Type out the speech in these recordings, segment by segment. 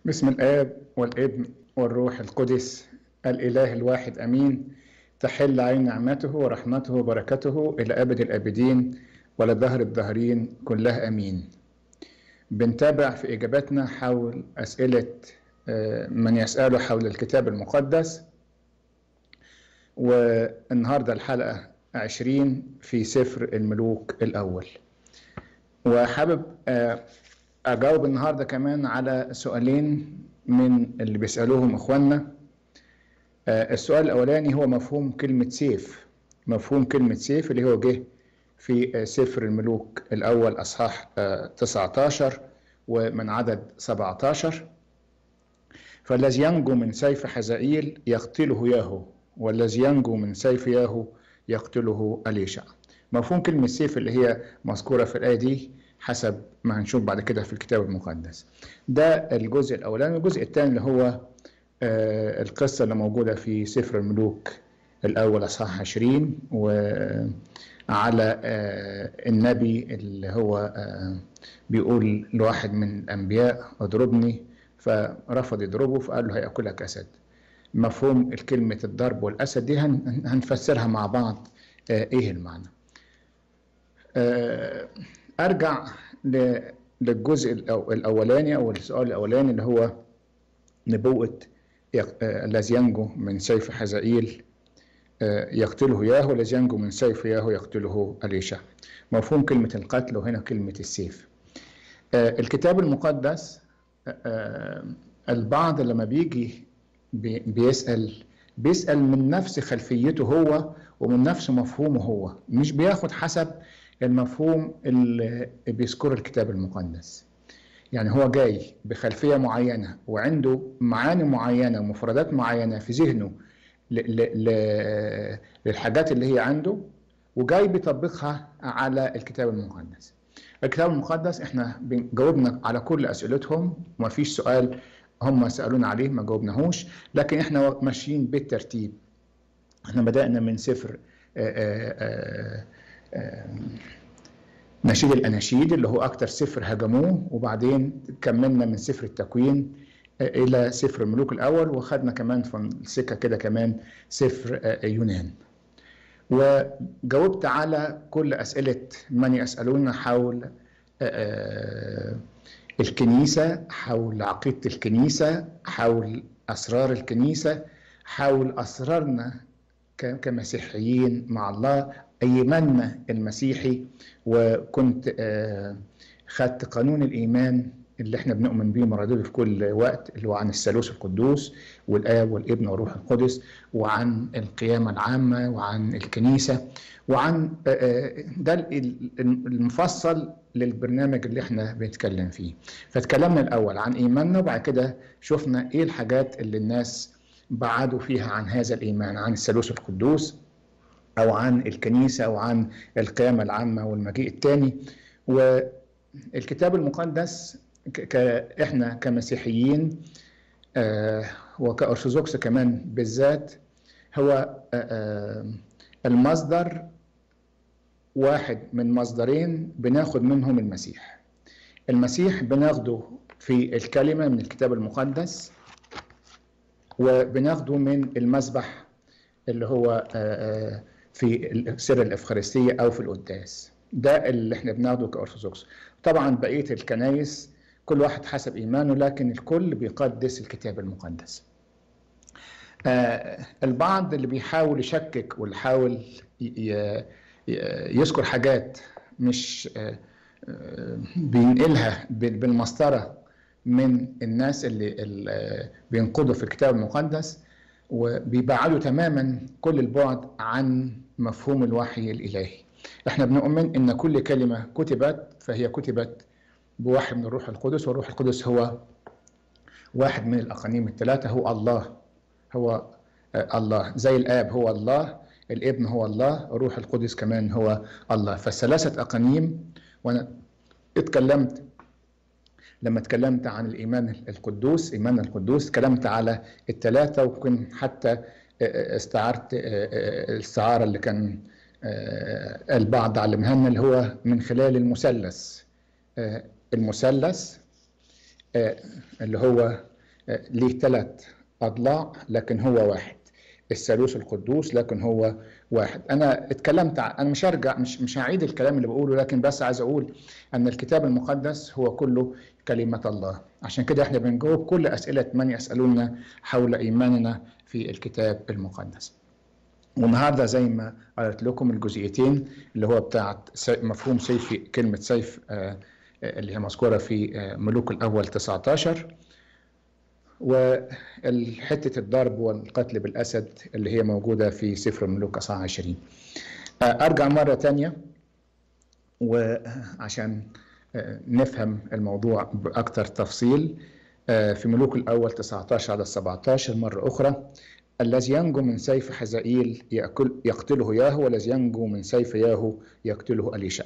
بسم الآب والابن والروح القدس الإله الواحد أمين تحل علينا نعمته ورحمته وبركته إلى أبد الآبدين ولدهر الدهرين كلها أمين بنتابع في إجاباتنا حول أسئلة من يسأله حول الكتاب المقدس والنهاردة الحلقة عشرين في سفر الملوك الأول وحابب أجاوب النهاردة كمان على سؤالين من اللي بيسألوهم إخواننا السؤال الأولاني هو مفهوم كلمة سيف مفهوم كلمة سيف اللي هو جه في سفر الملوك الأول أصحاح 19 ومن عدد 17 فالذي ينجو من سيف حزائيل يقتله ياهو والذي ينجو من سيف ياهو يقتله أليشع مفهوم كلمة سيف اللي هي مذكورة في الآية دي حسب ما هنشوف بعد كده في الكتاب المقدس ده الجزء الأولاني الجزء الثاني اللي هو آه القصة اللي موجودة في سفر الملوك الأول أصحاح 20 وعلى آه النبي اللي هو آه بيقول لواحد من الأنبياء اضربني فرفض يضربه فقال له هيأكلك أسد مفهوم الكلمة الضرب والأسد دي هنفسرها مع بعض إيه المعنى أرجع للجزء الأولاني أو السؤال الأولاني اللي هو نبوءة الذي ينجو من سيف حزائيل يقتله ياهو الذي ينجو من سيف ياهو يقتله أليشع مفهوم كلمة القتل وهنا كلمة السيف الكتاب المقدس البعض لما بيجي بيسأل بيسأل من نفس خلفيته هو ومن نفس مفهومه هو مش بياخد حسب المفهوم اللي بيذكره الكتاب المقدس يعني هو جاي بخلفية معينة وعنده معاني معينة ومفردات معينة في ذهنه للحاجات اللي هي عنده وجاي بيطبقها على الكتاب المقدس الكتاب المقدس احنا جاوبنا على كل اسئلتهم وما فيش سؤال هم سالونا عليه ما جاوبناهوش لكن احنا ماشيين بالترتيب احنا بدانا من سفر آآ آآ آآ نشيد الاناشيد اللي هو اكتر سفر هجموه وبعدين كملنا من سفر التكوين الى سفر الملوك الاول وخدنا كمان في السكه كده كمان سفر يونان وجاوبت على كل اسئله من يسالون حول الكنيسه حول عقيده الكنيسه حول اسرار الكنيسه حول اسرارنا كمسيحيين مع الله ايماننا المسيحي وكنت خدت قانون الايمان اللي احنا بنؤمن بيه مردود في كل وقت اللي هو عن الثالوث القدوس والاب والابن والروح القدس وعن القيامه العامه وعن الكنيسه وعن ده المفصل للبرنامج اللي احنا بنتكلم فيه فتكلمنا الاول عن ايماننا وبعد كده شفنا ايه الحاجات اللي الناس بعدوا فيها عن هذا الايمان عن الثالوث القدوس او عن الكنيسه او عن القيامه العامه والمجيء الثاني والكتاب المقدس احنا كمسيحيين آه وكأرثوذكس كمان بالذات هو آه المصدر واحد من مصدرين بناخد منهم المسيح المسيح بناخده في الكلمة من الكتاب المقدس وبناخده من المسبح اللي هو آه في سر الإفخارستية أو في القداس ده اللي احنا بناخده كأرثوذكس طبعا بقية الكنايس كل واحد حسب إيمانه لكن الكل بيقدس الكتاب المقدس آه البعض اللي بيحاول يشكك واللي يحاول يذكر حاجات مش آه بينقلها بالمسطرة من الناس اللي, اللي بينقضوا في الكتاب المقدس وبيبعدوا تماما كل البعد عن مفهوم الوحي الإلهي احنا بنؤمن ان كل كلمة كتبت فهي كتبت بواحد من الروح القدس والروح القدس هو واحد من الأقانيم الثلاثة هو الله هو الله زي الآب هو الله الابن هو الله الروح القدس كمان هو الله فالثلاثة أقانيم وأنا اتكلمت لما اتكلمت عن الإيمان القدوس إيمان القدوس اتكلمت على الثلاثة وكن حتى استعرت الاستعارة اللي كان البعض علمها لنا اللي هو من خلال المثلث المثلث اللي هو ليه ثلاث أضلاع لكن هو واحد الثالوث القدوس لكن هو واحد انا اتكلمت انا مش هرجع مش مش هعيد الكلام اللي بقوله لكن بس عايز اقول ان الكتاب المقدس هو كله كلمه الله عشان كده احنا بنجاوب كل اسئله من يسالوننا حول ايماننا في الكتاب المقدس والنهارده زي ما قلت لكم الجزئيتين اللي هو بتاعت مفهوم سيف كلمه سيف اللي هي مذكوره في ملوك الاول 19 وحتة الضرب والقتل بالأسد اللي هي موجودة في سفر الملوك أصحاح 20 أرجع مرة تانية وعشان نفهم الموضوع بأكثر تفصيل في ملوك الأول 19 على 17 مرة أخرى الذي ينجو من سيف حزائيل يأكل يقتله ياهو والذي ينجو من سيف ياهو يقتله أليشع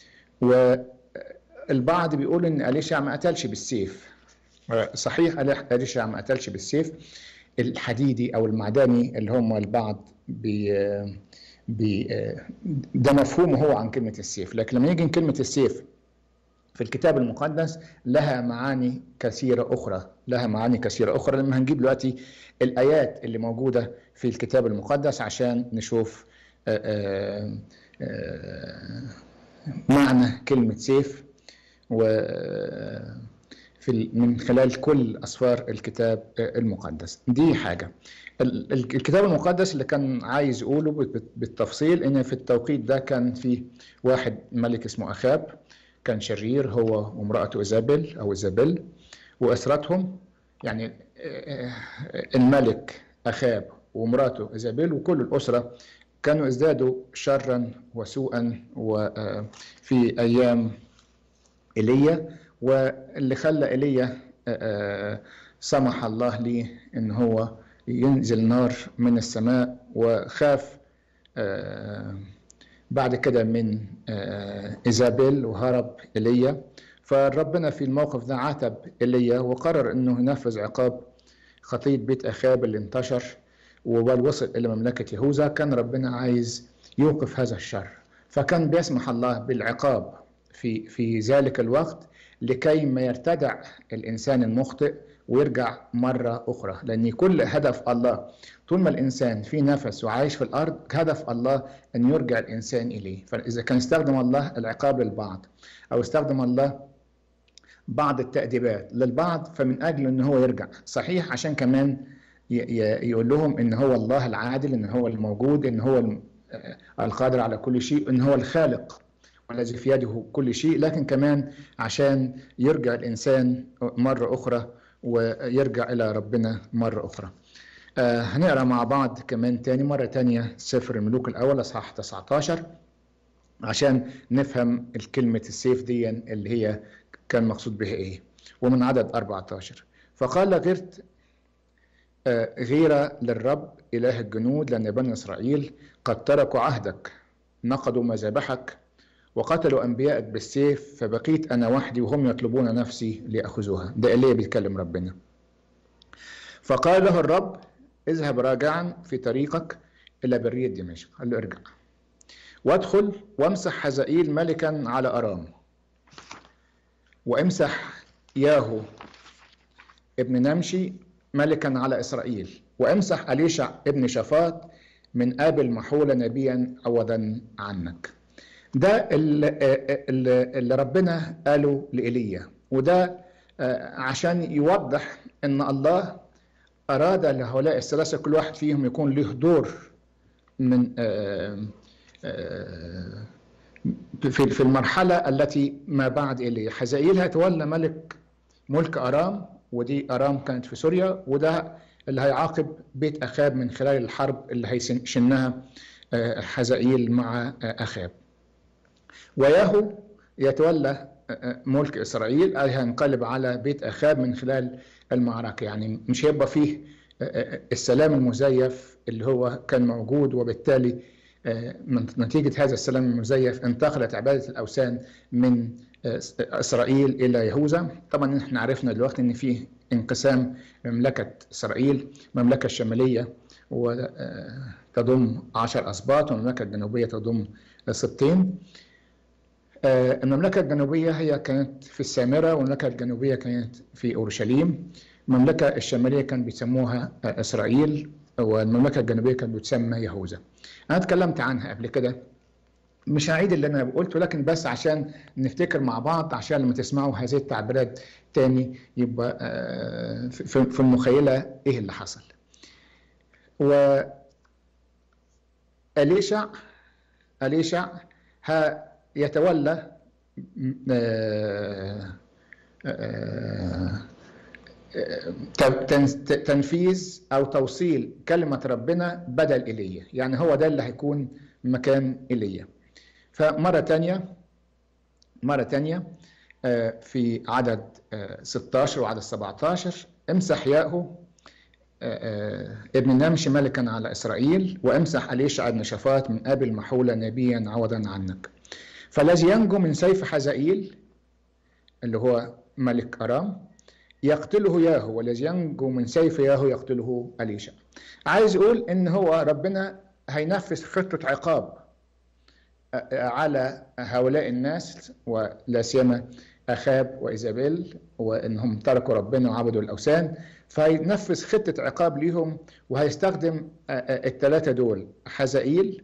والبعض بيقول إن أليشع ما قتلش بالسيف صحيح أليشع ما قتلش بالسيف الحديدي او المعدني اللي هم البعض بي بي ده مفهومه هو عن كلمه السيف لكن لما يجي كلمه السيف في الكتاب المقدس لها معاني كثيرة أخرى لها معاني كثيرة أخرى لما هنجيب دلوقتي الآيات اللي موجودة في الكتاب المقدس عشان نشوف آآ آآ معنى كلمة سيف و في من خلال كل أسفار الكتاب المقدس دي حاجة الكتاب المقدس اللي كان عايز يقوله بالتفصيل ان في التوقيت ده كان في واحد ملك اسمه اخاب كان شرير هو وامرأته ايزابيل او ايزابيل واسرتهم يعني الملك اخاب وامرأته ايزابيل وكل الاسره كانوا ازدادوا شرا وسوءا وفي ايام ايليا واللي خلى ايليا سمح الله ليه ان هو ينزل نار من السماء وخاف بعد كده من إيزابيل وهرب إيليا فربنا في الموقف ده عاتب إيليا وقرر أنه ينفذ عقاب خطية بيت أخاب اللي انتشر وبل وصل إلى مملكة يهوذا كان ربنا عايز يوقف هذا الشر فكان بيسمح الله بالعقاب في في ذلك الوقت لكي ما يرتدع الإنسان المخطئ ويرجع مرة أخرى لأن كل هدف الله طول ما الإنسان في نفس وعايش في الأرض هدف الله أن يرجع الإنسان إليه فإذا كان استخدم الله العقاب للبعض أو استخدم الله بعض التأديبات للبعض فمن أجل أن هو يرجع صحيح عشان كمان يقول لهم أن هو الله العادل أن هو الموجود أن هو القادر على كل شيء أن هو الخالق والذي في يده كل شيء لكن كمان عشان يرجع الإنسان مرة أخرى ويرجع إلى ربنا مرة أخرى آه هنقرأ مع بعض كمان تاني مرة تانية سفر الملوك الأول أصحاح 19 عشان نفهم الكلمة السيف دي اللي هي كان مقصود بها إيه ومن عدد 14 فقال غيرت آه غيرة للرب إله الجنود لأن بني إسرائيل قد تركوا عهدك نقضوا مذابحك وقتلوا أنبيائك بالسيف فبقيت أنا وحدي وهم يطلبون نفسي ليأخذوها ده إليه بيتكلم ربنا فقال له الرب اذهب راجعا في طريقك إلى برية دمشق قال له ارجع وادخل وامسح حزائيل ملكا على أرام وامسح ياهو ابن نمشي ملكا على إسرائيل وامسح أليشع ابن شفاط من آبل محولة نبيا عوضا عنك ده اللي, اللي ربنا قاله لإيليا وده عشان يوضح ان الله اراد لهؤلاء الثلاثه كل واحد فيهم يكون له دور من في في المرحله التي ما بعد ايليا حزائيل هيتولى ملك ملك ارام ودي ارام كانت في سوريا وده اللي هيعاقب بيت اخاب من خلال الحرب اللي هيشنها حزائيل مع اخاب وياهو يتولى ملك اسرائيل اي هينقلب على بيت اخاب من خلال المعركه يعني مش هيبقى فيه السلام المزيف اللي هو كان موجود وبالتالي نتيجه هذا السلام المزيف انتقلت عباده الاوثان من اسرائيل الى يهوذا طبعا احنا عرفنا دلوقتي ان فيه انقسام مملكه اسرائيل المملكه الشماليه وتضم عشر اسباط والمملكه الجنوبيه تضم سبطين المملكة الجنوبية هي كانت في السامرة والمملكة الجنوبية كانت في أورشليم المملكة الشمالية كان بيسموها إسرائيل والمملكة الجنوبية كانت بتسمى يهوذا أنا اتكلمت عنها قبل كده مش هعيد اللي أنا قلته لكن بس عشان نفتكر مع بعض عشان لما تسمعوا هذه التعبيرات تاني يبقى في المخيلة إيه اللي حصل و أليشع أليشع يتولى تنفيذ او توصيل كلمه ربنا بدل ايليا يعني هو ده اللي هيكون مكان ايليا فمره تانية مره تانية في عدد 16 وعدد 17 امسح ياهو ابن نمشي ملكا على اسرائيل وامسح اليشع بن شفاط من ابي المحولة نبيا عوضا عنك فالذي ينجو من سيف حزائيل اللي هو ملك ارام يقتله ياهو والذي ينجو من سيف ياهو يقتله أليشع عايز يقول ان هو ربنا هينفذ خطة عقاب على هؤلاء الناس ولا سيما أخاب وإيزابيل وإنهم تركوا ربنا وعبدوا الأوثان فهينفذ خطة عقاب ليهم وهيستخدم الثلاثة دول حزائيل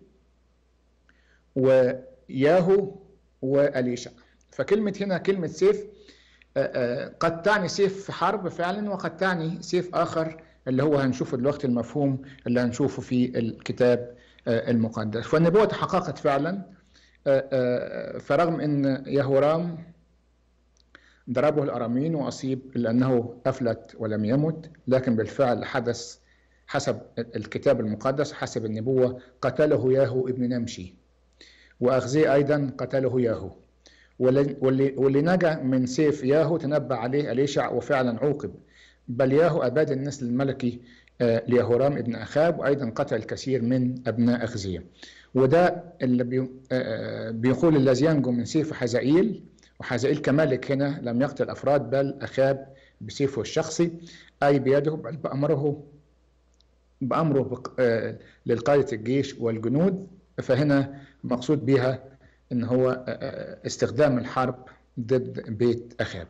وياهو وأليشع فكلمة هنا كلمة سيف قد تعني سيف في حرب فعلا وقد تعني سيف آخر اللي هو هنشوفه دلوقتي المفهوم اللي هنشوفه في الكتاب المقدس فالنبوة تحققت فعلا فرغم ان يهورام ضربه الارامين واصيب لانه افلت ولم يمت لكن بالفعل حدث حسب الكتاب المقدس حسب النبوة قتله ياهو ابن نمشي وأخزي أيضا قتله ياهو واللي, واللي نجا من سيف ياهو تنبأ عليه أليشع وفعلا عوقب بل ياهو أباد النسل الملكي ليهورام ابن أخاب وأيضا قتل الكثير من أبناء أخزية وده اللي بي بيقول الذي ينجو من سيف حزائيل وحزائيل كملك هنا لم يقتل أفراد بل أخاب بسيفه الشخصي أي بيده بل بأمره بأمره للقادة الجيش والجنود فهنا مقصود بها ان هو استخدام الحرب ضد بيت اخاب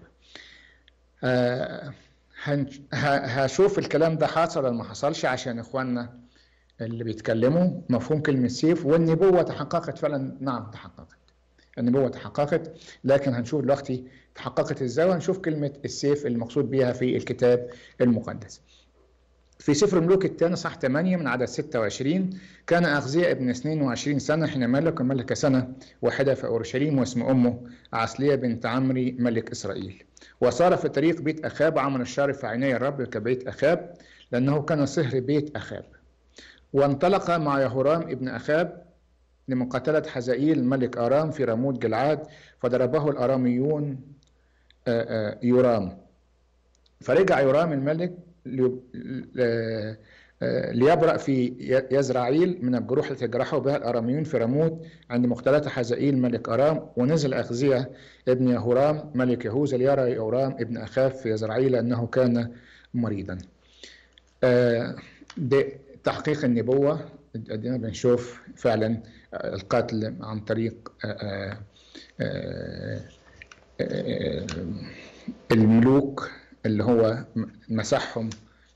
هشوف الكلام ده حصل ولا ما حصلش عشان اخواننا اللي بيتكلموا مفهوم كلمة سيف والنبوة تحققت فعلا نعم تحققت النبوة تحققت لكن هنشوف دلوقتي تحققت ازاي وهنشوف كلمة السيف المقصود بها في الكتاب المقدس في سفر ملوك الثاني صح 8 من عدد 26 كان أغزياء ابن 22 سنة حين ملك وملك سنة واحدة في أورشليم واسم أمه عسلية بنت عمري ملك إسرائيل وصار في طريق بيت أخاب عمل الشر في عيني الرب كبيت أخاب لأنه كان صهر بيت أخاب وانطلق مع يهورام ابن أخاب لمقاتلة حزائيل ملك أرام في رموت جلعاد فضربه الأراميون يورام فرجع يورام الملك ليبرأ في يزرعيل من الجروح التي جرحه بها الأراميون في رموت عند مختلطة حزائيل ملك أرام ونزل أخزية ابن يهورام ملك يهوذا ليرى يورام ابن أخاف في يزرعيل أنه كان مريضا بتحقيق النبوة ادينا بنشوف فعلا القتل عن طريق الملوك اللي هو مسحهم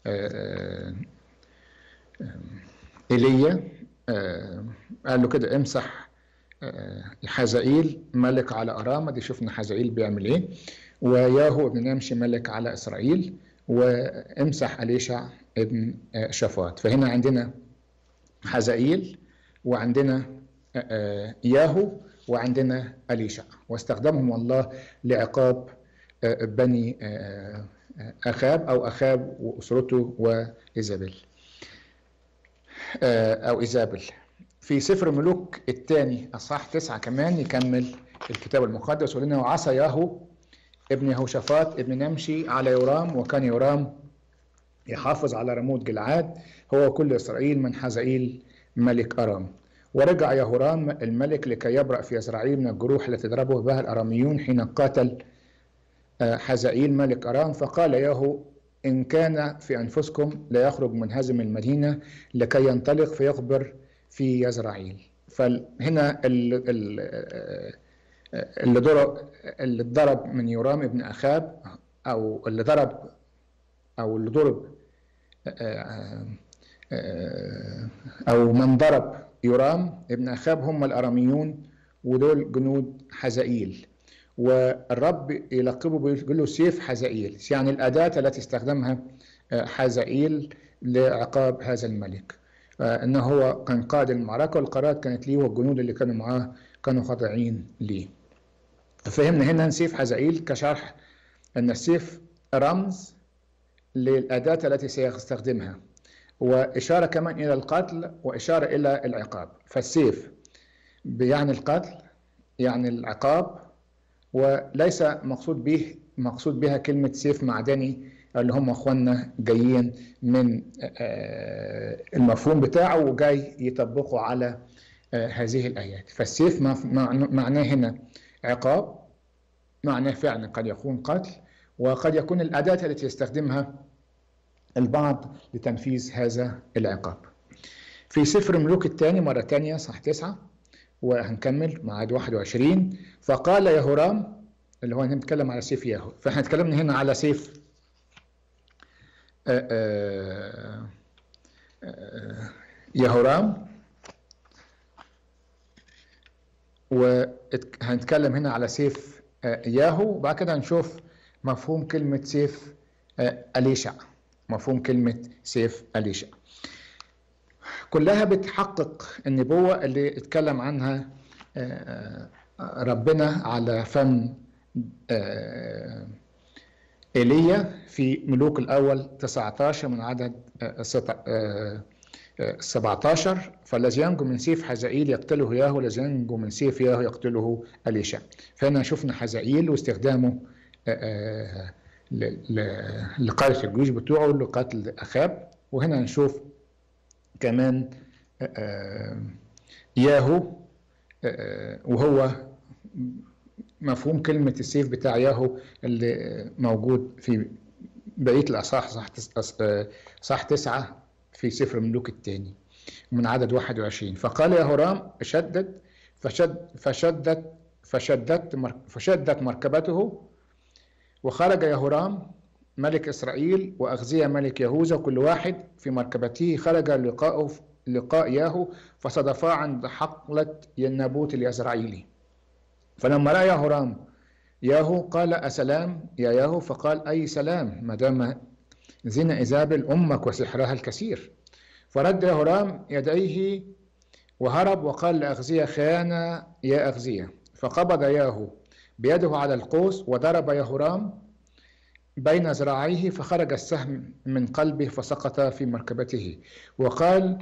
ايليا قال له كده امسح حزائيل ملك على أرامة دي شفنا حزائيل بيعمل ايه وياهو ابن نمشي ملك على إسرائيل وامسح أليشع ابن شفاط فهنا عندنا حزائيل وعندنا ياهو وعندنا أليشع واستخدمهم الله لعقاب بني أخاب أو أخاب وأسرته وإيزابيل أو إيزابل في سفر ملوك الثاني أصحاح تسعة كمان يكمل الكتاب المقدس ولنا وعصى ياهو ابن يهوشافاط ابن نمشي على يورام وكان يورام يحافظ على رموت جلعاد هو كل إسرائيل من حزائيل ملك أرام ورجع يهورام الملك لكي يبرأ في إسرائيل من الجروح التي ضربه بها الأراميون حين قاتل حزائيل ملك أرام فقال ياهو إن كان في أنفسكم لا يخرج منهزم المدينة لكي ينطلق فيخبر في يزرعيل فهنا اللي ضرب اللي ضرب من يورام ابن أخاب أو اللي ضرب أو اللي ضرب أو من ضرب يرام ابن أخاب هم الأراميون ودول جنود حزائيل والرب يلقبه بيقول له سيف حزائيل يعني الأداة التي استخدمها حزائيل لعقاب هذا الملك انه هو كان قائد المعركه والقرارات كانت ليه والجنود اللي كانوا معاه كانوا خاضعين ليه فهمنا هنا سيف حزائيل كشرح ان السيف رمز للاداه التي سيستخدمها واشاره كمان الى القتل واشاره الى العقاب فالسيف بيعني القتل يعني العقاب وليس مقصود به مقصود بها كلمه سيف معدني اللي هم اخواننا جايين من المفهوم بتاعه وجاي يطبقوا على هذه الايات فالسيف معناه هنا عقاب معناه فعلا قد يكون قتل وقد يكون الاداه التي يستخدمها البعض لتنفيذ هذا العقاب في سفر ملوك الثاني مرة ثانية صح تسعة وهنكمل مع عدد 21 فقال يهورام اللي هو هنتكلم على سيف ياهو فاحنا اتكلمنا هنا على سيف يهورام وهنتكلم هنا على سيف ياهو وبعد كده هنشوف مفهوم كلمة سيف أليشع مفهوم كلمة سيف أليشع كلها بتحقق النبوة اللي اتكلم عنها ربنا على فم ايليا في ملوك الاول 19 من عدد 17 فالذي ينجو من سيف حزائيل يقتله ياهو الذي ينجو من سيف ياهو يقتله اليشع فهنا شفنا حزائيل واستخدامه لقادة الجيوش بتوعه لقتل اخاب وهنا نشوف كمان ياهو وهو مفهوم كلمة السيف بتاع ياهو اللي موجود في بقية الأصحاح صح, صح تسعة في سفر ملوك الثاني من عدد 21 فقال يا هرام شدد فشد فشدت فشدت فشدت مركبته وخرج يهورام ملك إسرائيل وأغزية ملك يهوذا كل واحد في مركبته خرج لقاءه لقاء ياهو فصدفا عند حقلة النابوت اليزرعيلي فلما رأى يهورام ياهو قال أسلام يا ياهو فقال أي سلام ما دام زنا إيزابل أمك وسحرها الكثير فرد يهورام يديه وهرب وقال لأغزية خيانة يا أغزية فقبض ياهو بيده على القوس وضرب يهورام بين ذراعيه فخرج السهم من قلبه فسقط في مركبته وقال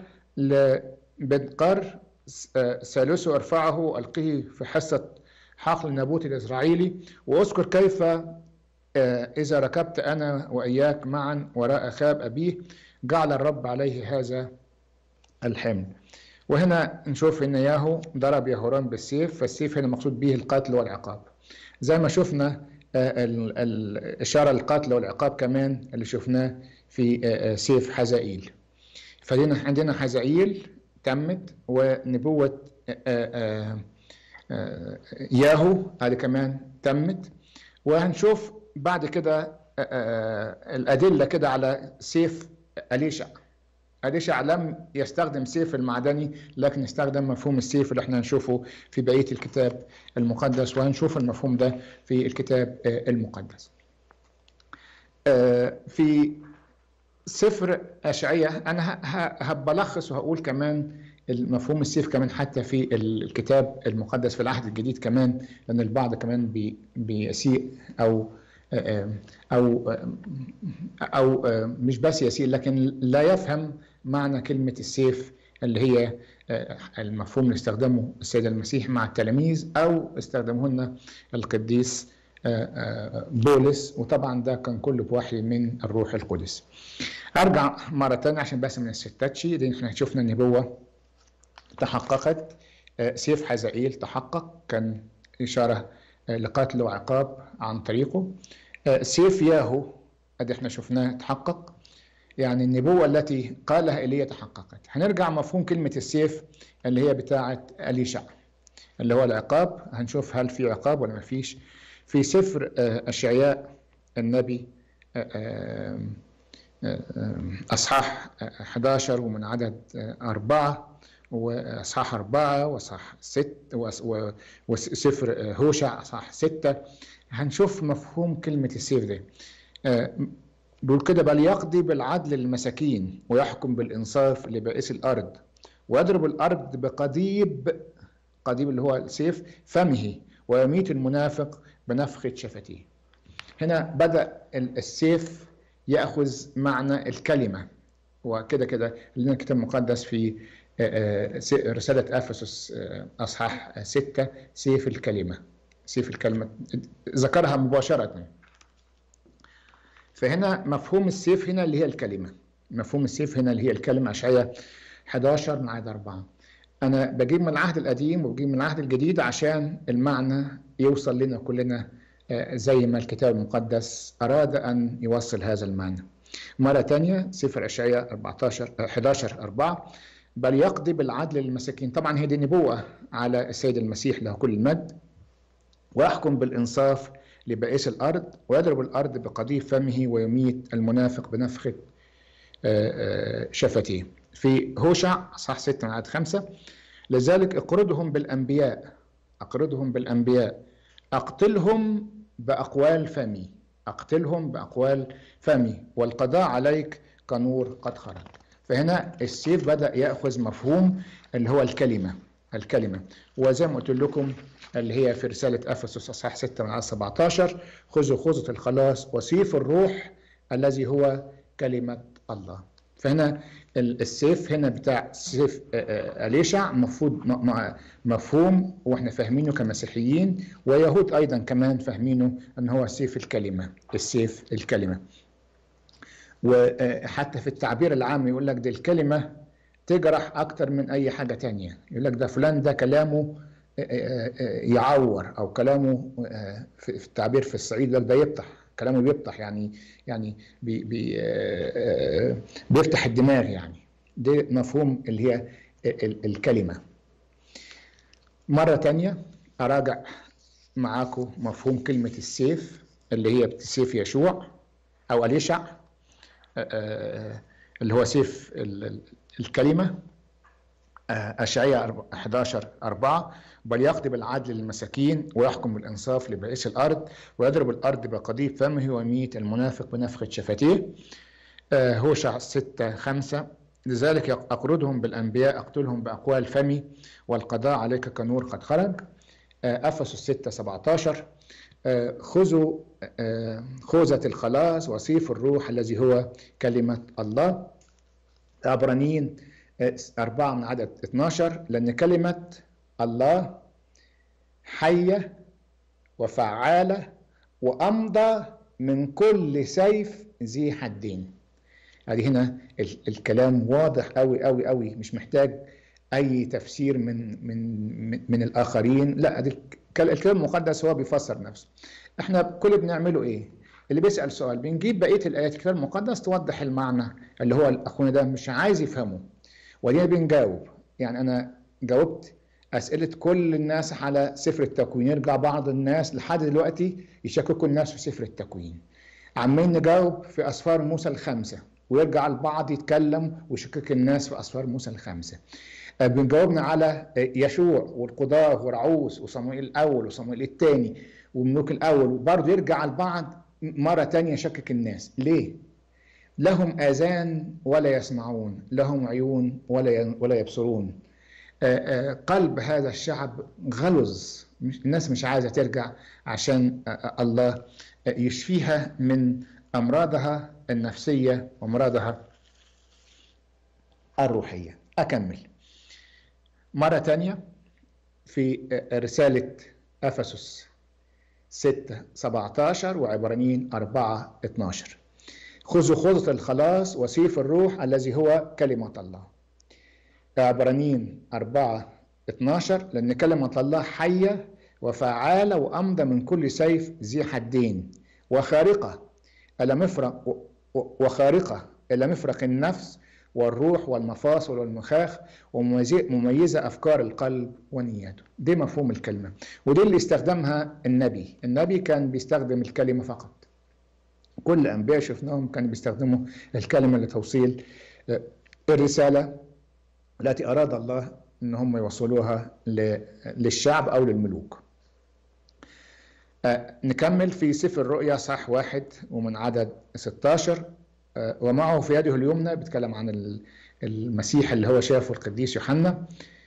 لبدقر ثالثه ارفعه القيه في حصه حقل النابوت الإسرائيلي وأذكر كيف إذا ركبت أنا وإياك معا وراء أخاب أبيه جعل الرب عليه هذا الحمل وهنا نشوف ان ياهو ضرب يهورام بالسيف فالسيف هنا مقصود به القتل والعقاب زي ما شفنا الإشارة للقتل والعقاب كمان اللي شفناه في سيف حزائيل فدينا عندنا حزائيل تمت ونبوة ياهو هذه كمان تمت وهنشوف بعد كده الأدلة كده على سيف أليشع أليشع لم يستخدم سيف المعدني لكن استخدم مفهوم السيف اللي احنا هنشوفه في بقية الكتاب المقدس وهنشوف المفهوم ده في الكتاب المقدس في سفر أشعية أنا هبلخص وهقول كمان المفهوم السيف كمان حتى في الكتاب المقدس في العهد الجديد كمان لأن البعض كمان بي بيسيء أو أو أو مش بس يسيء لكن لا يفهم معنى كلمة السيف اللي هي المفهوم اللي استخدمه السيد المسيح مع التلاميذ أو استخدمه لنا القديس بولس وطبعا ده كان كله بوحي من الروح القدس ارجع مره ثانيه عشان بس من الستاتشي دي احنا شفنا النبوه تحققت سيف حزائيل تحقق كان اشاره لقتل وعقاب عن طريقه سيف ياهو ادي احنا شفناه تحقق يعني النبوه التي قالها ايليا تحققت هنرجع مفهوم كلمه السيف اللي هي بتاعه اليشع اللي هو العقاب هنشوف هل في عقاب ولا ما فيش في سفر أشعياء النبي أصحاح 11 ومن عدد أربعة وأصحاح أربعة وأصحاح ست وسفر هوشع أصحاح ستة هنشوف مفهوم كلمة السيف ده بيقول كده بل يقضي بالعدل للمساكين ويحكم بالإنصاف لبائس الأرض ويضرب الأرض بقضيب قضيب اللي هو السيف فمه ويميت المنافق بنفخة شفتيه هنا بدأ السيف يأخذ معنى الكلمة وكده كده لنا الكتاب المقدس في رسالة أفسس أصحاح ستة سيف الكلمة سيف الكلمة ذكرها مباشرة فهنا مفهوم السيف هنا اللي هي الكلمة مفهوم السيف هنا اللي هي الكلمة أشعية 11 مع 4 أنا بجيب من العهد القديم وبجيب من العهد الجديد عشان المعنى يوصل لنا كلنا زي ما الكتاب المقدس أراد أن يوصل هذا المعنى مرة تانية سفر أشعياء 14 11 4 بل يقضي بالعدل للمساكين طبعا هي دي نبوة على السيد المسيح له كل المجد ويحكم بالإنصاف لبائس الأرض ويضرب الأرض بقضيب فمه ويميت المنافق بنفخة شفتيه في هوشع صح 6 عدد 5 لذلك اقرضهم بالأنبياء أقرضهم بالأنبياء أقتلهم بأقوال فمي أقتلهم بأقوال فمي والقضاء عليك كنور قد خرج فهنا السيف بدأ يأخذ مفهوم اللي هو الكلمة الكلمة وزي ما قلت لكم اللي هي في رسالة أفسس أصحاح 6 من 17 خذوا خذة الخلاص وسيف الروح الذي هو كلمة الله فهنا السيف هنا بتاع سيف أليشع مفروض مفهوم واحنا فاهمينه كمسيحيين ويهود ايضا كمان فاهمينه ان هو سيف الكلمه السيف الكلمه وحتى في التعبير العام يقول لك دي الكلمه تجرح اكتر من اي حاجه تانية يقول لك ده فلان ده كلامه يعور او كلامه في التعبير في الصعيد ده يفتح كلامه بيفتح يعني يعني بي بي بيفتح الدماغ يعني ده مفهوم اللي هي الكلمة مرة تانية أراجع معاكم مفهوم كلمة السيف اللي هي سيف يشوع أو أليشع اللي هو سيف الكلمة أشعية 11 4 بل يقضي بالعدل للمساكين ويحكم بالإنصاف لبائس الأرض ويضرب الأرض بقضيب فمه ويميت المنافق بنفخة شفتيه هوشع 6 5 لذلك أقردهم بالأنبياء أقتلهم بأقوال فمي والقضاء عليك كنور قد خرج أفسس 6 17 خذوا خوذة الخلاص وصيف الروح الذي هو كلمة الله عبرانيين أربعة من عدد 12 لأن كلمة الله حية وفعالة وأمضى من كل سيف ذي حدين هذه هنا الكلام واضح قوي قوي قوي مش محتاج أي تفسير من من من, من الآخرين لا دي الكلام المقدس هو بيفسر نفسه احنا كل بنعمله ايه اللي بيسأل سؤال بنجيب بقية الآيات الكتاب المقدس توضح المعنى اللي هو أخونا ده مش عايز يفهمه ودينا بنجاوب يعني أنا جاوبت أسئلة كل الناس على سفر التكوين يرجع بعض الناس لحد دلوقتي يشككوا الناس في سفر التكوين عمالين نجاوب في أسفار موسى الخمسة ويرجع البعض يتكلم ويشكك الناس في أسفار موسى الخمسة بنجاوبنا على يشوع والقضاة ورعوس وصموئيل الأول وصموئيل الثاني وملوك الأول وبرضه يرجع البعض مرة تانية يشكك الناس ليه؟ لهم آذان ولا يسمعون لهم عيون ولا ولا يبصرون قلب هذا الشعب غلظ الناس مش عايزة ترجع عشان الله يشفيها من أمراضها النفسية وأمراضها الروحية أكمل مرة تانية في رسالة أفسس 6 17 وعبرانيين 4 12 خذوا خذة الخلاص وسيف الروح الذي هو كلمة الله عبرانيين 4 12 لأن كلمة الله حية وفعالة وأمضى من كل سيف ذي حدين وخارقة إلى مفرق وخارقة إلى مفرق النفس والروح والمفاصل والمخاخ ومميزة أفكار القلب ونياته دي مفهوم الكلمة ودي اللي استخدمها النبي النبي كان بيستخدم الكلمة فقط كل الأنبياء شفناهم كانوا بيستخدموا الكلمة لتوصيل الرسالة التي أراد الله أن هم يوصلوها للشعب أو للملوك نكمل في سفر الرؤيا صح واحد ومن عدد 16 ومعه في يده اليمنى بيتكلم عن المسيح اللي هو شافه القديس يوحنا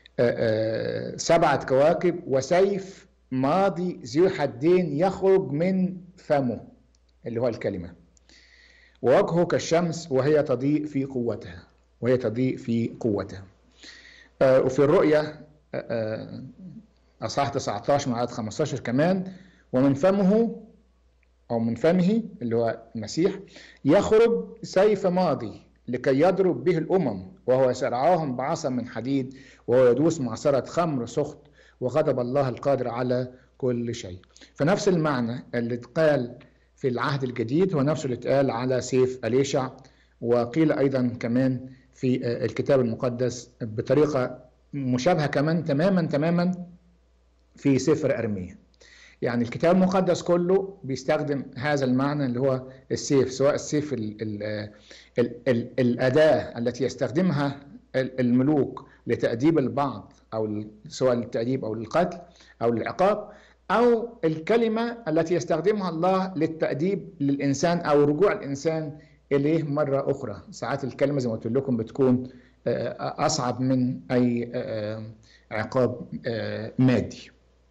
سبعة كواكب وسيف ماضي ذو حدين يخرج من فمه اللي هو الكلمة ووجهه كالشمس وهي تضيء في قوتها وهي تضيء في قوتها وفي الرؤيا أصحاح 19 مع عدد 15 كمان ومن فمه أو من فمه اللي هو المسيح يخرج سيف ماضي لكي يضرب به الأمم وهو يسرعاهم بعصا من حديد وهو يدوس معصرة خمر سخط وغضب الله القادر على كل شيء فنفس المعنى اللي اتقال في العهد الجديد هو نفسه اللي اتقال على سيف أليشع وقيل أيضا كمان في الكتاب المقدس بطريقة مشابهة كمان تماما تماما في سفر أرميا يعني الكتاب المقدس كله بيستخدم هذا المعنى اللي هو السيف سواء السيف ال ال ال ال الأداة التي يستخدمها الملوك لتأديب البعض أو سواء للتأديب أو للقتل أو للعقاب أو الكلمة التي يستخدمها الله للتأديب للإنسان أو رجوع الإنسان إليه مرة أخرى ساعات الكلمة زي ما قلت لكم بتكون أصعب من أي عقاب مادي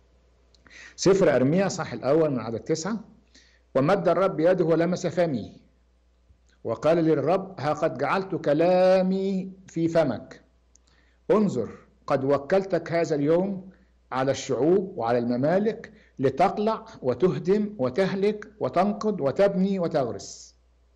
سفر أرميا صح الأول من عدد تسعة ومد الرب يده ولمس فمي وقال للرب ها قد جعلت كلامي في فمك انظر قد وكلتك هذا اليوم على الشعوب وعلى الممالك لتقلع وتهدم وتهلك وتنقض وتبني وتغرس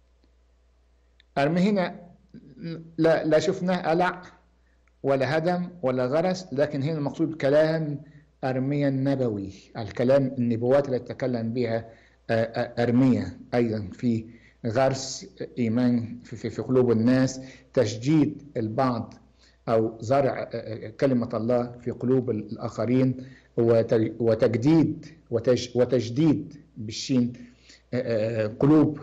أرمي هنا لا, لا شفناه قلع ولا هدم ولا غرس لكن هنا المقصود كلام أرميا النبوي الكلام النبوات التي تكلم بها أرميا أيضا في غرس إيمان في, في, في قلوب الناس تشجيد البعض أو زرع كلمة الله في قلوب الآخرين وتجديد وتجديد بالشين قلوب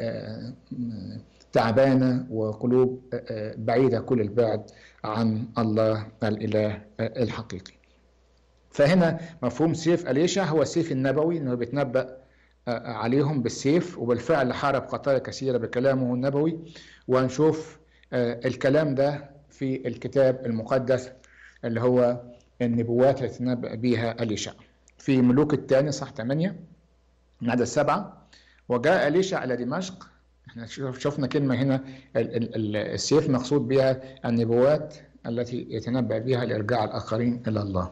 تعبانة وقلوب بعيدة كل البعد عن الله الإله الحقيقي فهنا مفهوم سيف أليشع هو السيف النبوي انه بيتنبأ عليهم بالسيف وبالفعل حارب قتالة كثيرة بكلامه النبوي وهنشوف الكلام ده في الكتاب المقدس اللي هو النبوات التي تنبأ بها أليشع في ملوك الثاني صح 8 من عدد سبعة وجاء أليشع إلى دمشق احنا شفنا كلمة هنا السيف مقصود بها النبوات التي يتنبأ بها لإرجاع الآخرين إلى الله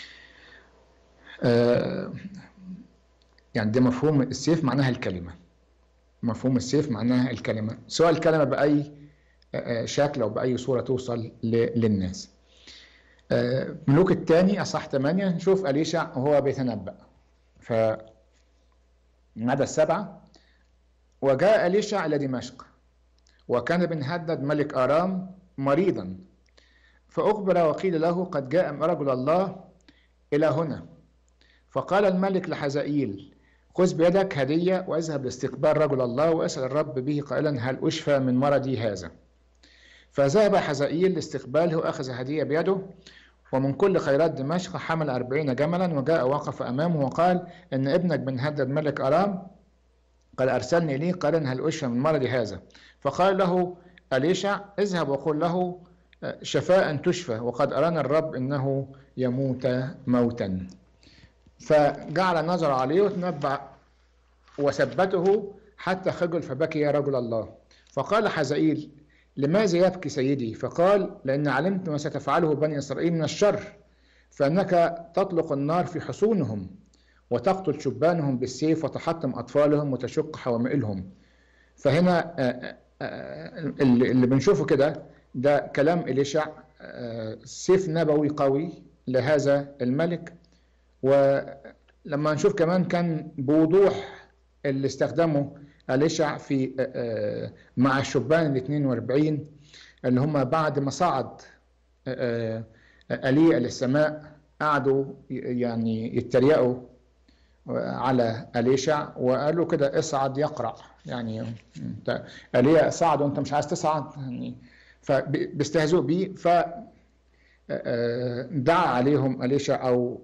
آه يعني ده مفهوم السيف معناها الكلمة مفهوم السيف معناها الكلمة سواء الكلمة بأي شكل أو بأي صورة توصل للناس آه ملوك الثاني أصح 8 نشوف أليشع وهو بيتنبأ ف عدد سبعة وجاء أليشع إلى دمشق وكان بن هدد ملك آرام مريضا فأخبر وقيل له قد جاء رجل الله إلى هنا فقال الملك لحزائيل خذ بيدك هدية واذهب لاستقبال رجل الله واسأل الرب به قائلا هل أشفى من مرضي هذا فذهب حزائيل لاستقباله وأخذ هدية بيده ومن كل خيرات دمشق حمل أربعين جملا وجاء وقف أمامه وقال إن ابنك بن هدد ملك أرام قال أرسلني إليه قائلا هل أشفى من مرضي هذا فقال له أليشع اذهب وقل له شفاء تشفى وقد أرانا الرب إنه يموت موتا فجعل النظر عليه وتنبأ وثبته حتى خجل فبكي يا رجل الله فقال حزائيل لماذا يبكي سيدي فقال لأن علمت ما ستفعله بني إسرائيل من الشر فأنك تطلق النار في حصونهم وتقتل شبانهم بالسيف وتحطم أطفالهم وتشق حواملهم فهنا اللي بنشوفه كده ده كلام إليشع سيف نبوي قوي لهذا الملك ولما نشوف كمان كان بوضوح اللي استخدمه أليشع في مع الشبان ال 42 اللي هم بعد ما صعد أليع للسماء قعدوا يعني يتريقوا على أليشع وقال له كده اصعد يقرأ يعني انت أليا صعد وانت مش عايز تصعد يعني فبيستهزئوا بيه ف دعا عليهم أليشع أو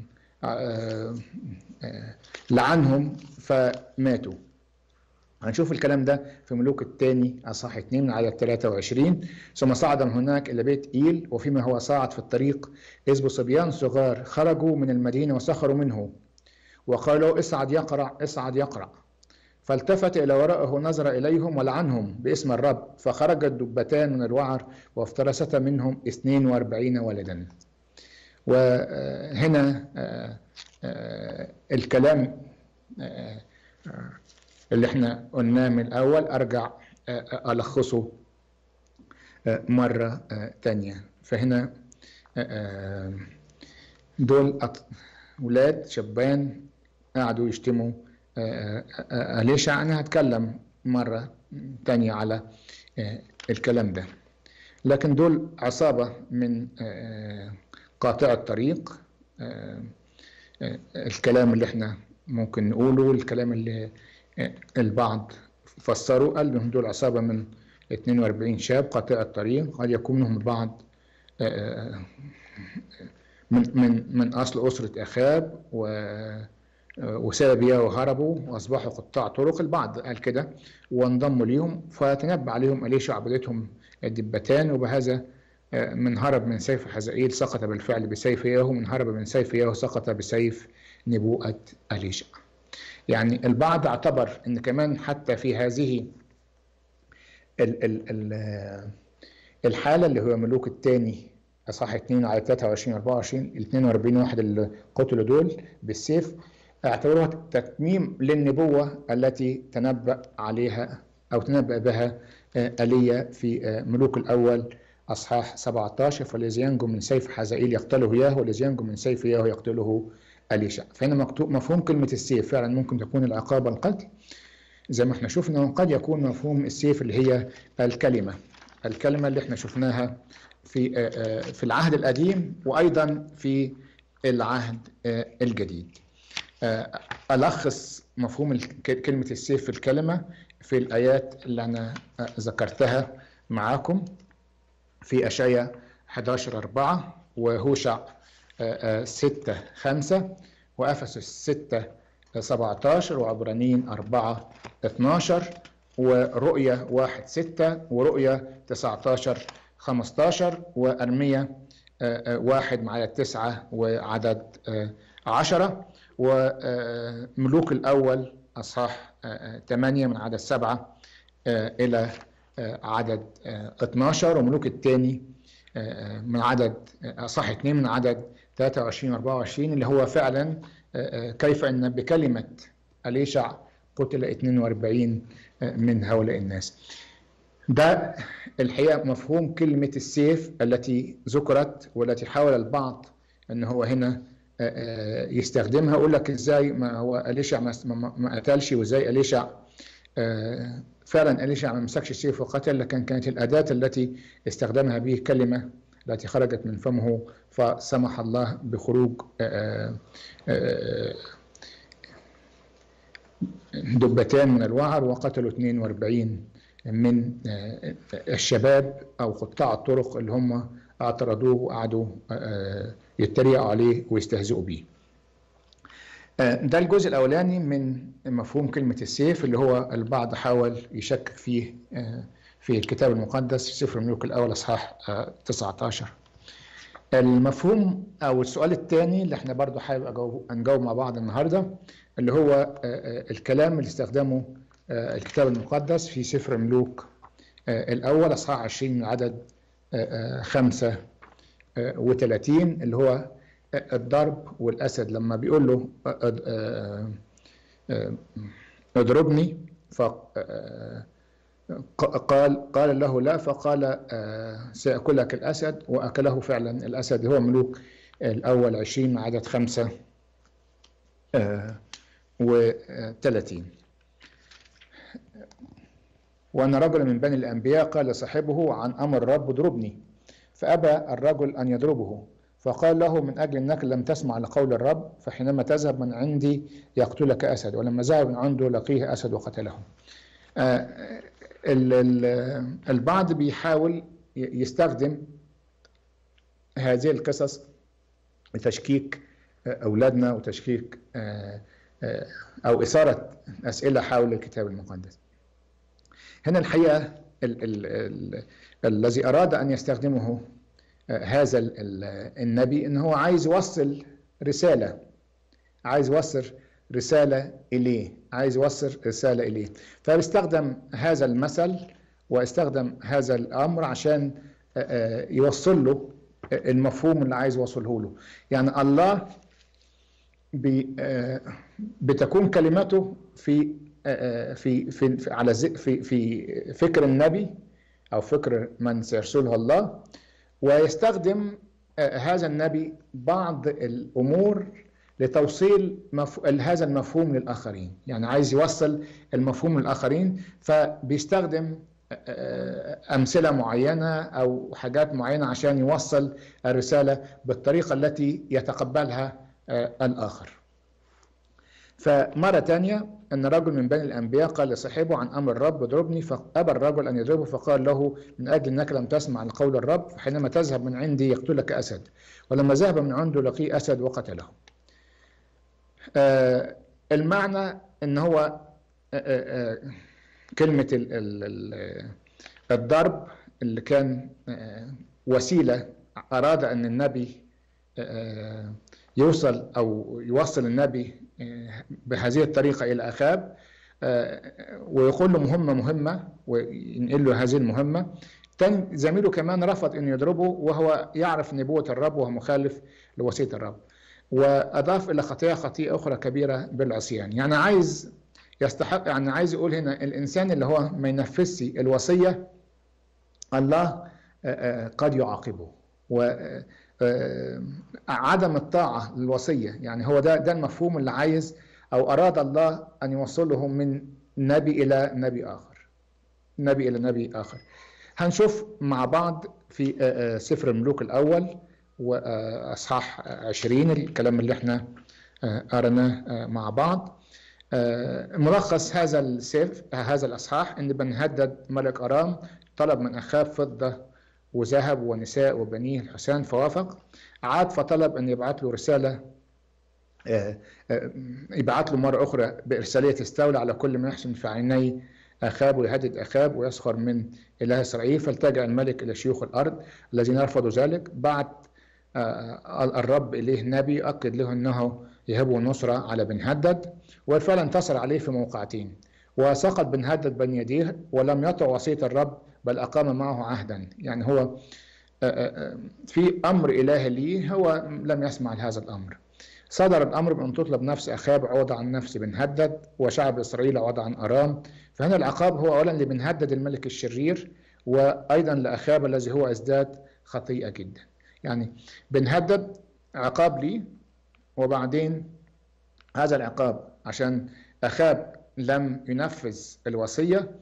لعنهم فماتوا هنشوف الكلام ده في ملوك الثاني اصحاح 2 من عدد 23 ثم صعد من هناك الى بيت ايل وفيما هو صاعد في الطريق اذ صبيان صغار خرجوا من المدينه وسخروا منه وقالوا اصعد يقرع اصعد يقرع فالتفت الى ورائه نظر اليهم ولعنهم باسم الرب فخرج الدبتان من الوعر وافترست منهم 42 ولدا وهنا الكلام اللي احنا قلناه من الاول ارجع الخصه مره تانية فهنا دول اولاد شبان قعدوا يشتموا أليشع أنا هتكلم مرة تانية على الكلام ده لكن دول عصابة من قاطع الطريق الكلام اللي احنا ممكن نقوله الكلام اللي البعض فسروا قال لهم دول عصابة من 42 شاب قاطع الطريق قد يكون منهم البعض من من من اصل اسره اخاب و وسابيا وهربوا واصبحوا قطاع طرق البعض قال كده وانضموا ليهم فتنبأ عليهم اليشع عبدتهم الدبتان وبهذا من هرب من سيف حزائيل سقط بالفعل بسيف ياهو من هرب من سيف ياهو سقط بسيف نبوءة أليشع يعني البعض اعتبر ان كمان حتى في هذه ال ال ال الحالة اللي هو ملوك الثاني اصحاح 2 على 23 24 ال 42 واحد اللي قتلوا دول بالسيف اعتبروها تتميم للنبوة التي تنبأ عليها أو تنبأ بها ايليا في ملوك الأول أصحاح 17 فالذي ينجو من سيف حزائيل يقتله ياهو والذي ينجو من سيف ياهو يقتله أليشع فهنا مكتوب مفهوم كلمة السيف فعلا ممكن تكون العقاب القتل زي ما احنا شفنا وقد يكون مفهوم السيف اللي هي الكلمة الكلمة اللي احنا شفناها في في العهد القديم وأيضا في العهد الجديد ألخص مفهوم كلمة السيف في الكلمة في الآيات اللي أنا ذكرتها معاكم في أشعيا 11 4 وهوشع 6 5 وأفسس 6 17 وعبرانيين 4 12 ورؤية 1 6 ورؤية 19 15 وأرمية واحد مع عدد تسعة وعدد عشرة وملوك الأول أصحاح 8 من عدد سبعة إلى عدد 12 وملوك الثاني من عدد أصحاح 2 من عدد 23 24 اللي هو فعلا كيف أن بكلمة أليشع قتل 42 من هؤلاء الناس ده الحقيقة مفهوم كلمة السيف التي ذكرت والتي حاول البعض أن هو هنا يستخدمها يقول لك ازاي ما هو أليشع ما قتلش وازاي أليشع فعلا أليشع ما مسكش السيف وقتل لكن كانت الأداة التي استخدمها به كلمة التي خرجت من فمه فسمح الله بخروج دبتان من الوعر وقتلوا 42 من الشباب او قطاع الطرق اللي هم اعترضوه وقعدوا يتريقوا عليه ويستهزئوا بيه. ده الجزء الاولاني من مفهوم كلمه السيف اللي هو البعض حاول يشكك فيه في الكتاب المقدس في سفر الملوك الاول اصحاح 19. المفهوم او السؤال الثاني اللي احنا برضو حابب نجاوب مع بعض النهارده اللي هو الكلام اللي استخدمه الكتاب المقدس في سفر ملوك الأول أصحاح 20 من عدد 35 اللي هو الضرب والأسد لما بيقول له اضربني قال قال له لا فقال سيأكلك الأسد وأكله فعلا الأسد هو ملوك الأول 20 من عدد 5 و30 وأن رجلا من بني الأنبياء قال لصاحبه عن أمر الرب اضربني فأبى الرجل أن يضربه فقال له من أجل أنك لم تسمع لقول الرب فحينما تذهب من عندي يقتلك أسد ولما ذهب من عنده لقيه أسد وقتله آه، ال- ال- البعض بيحاول ي- يستخدم هذه القصص لتشكيك أولادنا وتشكيك آه، آه، أو إثارة أسئلة حول الكتاب المقدس هنا الحقيقة ال ال ال الذي أراد أن يستخدمه آه، هذا ال- ال- النبي إن هو عايز يوصل رسالة عايز يوصل رسالة إليه عايز يوصل رسالة إليه فبيستخدم هذا المثل واستخدم هذا الأمر عشان آه، آه، يوصل له المفهوم اللي عايز يوصله له يعني الله بي آه، بتكون كلمته في آه، في في في- على ز- في في فكر النبي او فكر من سيرسله الله ويستخدم آه، هذا النبي بعض الامور لتوصيل مف... هذا المفهوم للاخرين يعني عايز يوصل المفهوم للاخرين فبيستخدم آه، امثله معينه او حاجات معينه عشان يوصل الرساله بالطريقه التي يتقبلها آه، الاخر فمرة تانية أن رجل من بني الأنبياء قال لصاحبه عن أمر الرب اضربني فأبى الرجل أن يضربه فقال له من أجل أنك لم تسمع لقول الرب فحينما تذهب من عندي يقتلك أسد ولما ذهب من عنده لقي أسد وقتله آه المعنى أن هو آه آه آه، كلمة ال ال ال الضرب اللي كان آه وسيلة أراد أن النبي آه يوصل أو يوصل النبي آه، بهذه الطريقة إلى أخاب آه، ويقول له مهمة مهمة وينقل له هذه المهمة تاني زميله كمان رفض أن يضربه وهو يعرف نبوة الرب وهو مخالف لوصية الرب وأضاف إلى خطيئة خطيئة أخرى كبيرة بالعصيان يعني عايز يستحق يعني عايز يقول هنا الإنسان اللي هو ما ينفذش الوصية الله آه، آه، قد يعاقبه و آه، عدم الطاعة للوصية يعني هو ده ده المفهوم اللي عايز أو أراد الله أن يوصله من نبي إلى نبي آخر نبي إلى نبي آخر هنشوف مع بعض في آه، آه، سفر الملوك الأول وأصحاح عشرين الكلام اللي احنا آه، قرناه آه، مع بعض آه، ملخص هذا السفر هذا الأصحاح إن بن هدد ملك أرام طلب من أخاب فضة وذهب ونساء وبنيه الحسان فوافق عاد فطلب أن يبعث له رسالة آه، آه، يبعث له مرة أخرى بإرسالية تستولى على كل ما يحسن في عيني أخاب ويهدد أخاب ويسخر من إله إسرائيل فالتجأ الملك إلى شيوخ الأرض الذين رفضوا ذلك بعت آه، الرب إليه نبي أكد له أنه يهبه نصرة على بن هدد وفعلا انتصر عليه في موقعتين وسقط بن هدد بين يديه ولم يطع وصية الرب بل أقام معه عهدا يعني هو آه، آه، في أمر إلهي ليه هو لم يسمع لهذا الأمر صدر الأمر بأن تطلب نفس أخاب عوض عن نفس بن هدد وشعب إسرائيل عوض عن أرام فهنا العقاب هو أولا لبن هدد الملك الشرير وأيضا لأخاب الذي هو ازداد خطيئة جدا يعني بن هدد عقاب ليه وبعدين هذا العقاب عشان أخاب لم ينفذ الوصية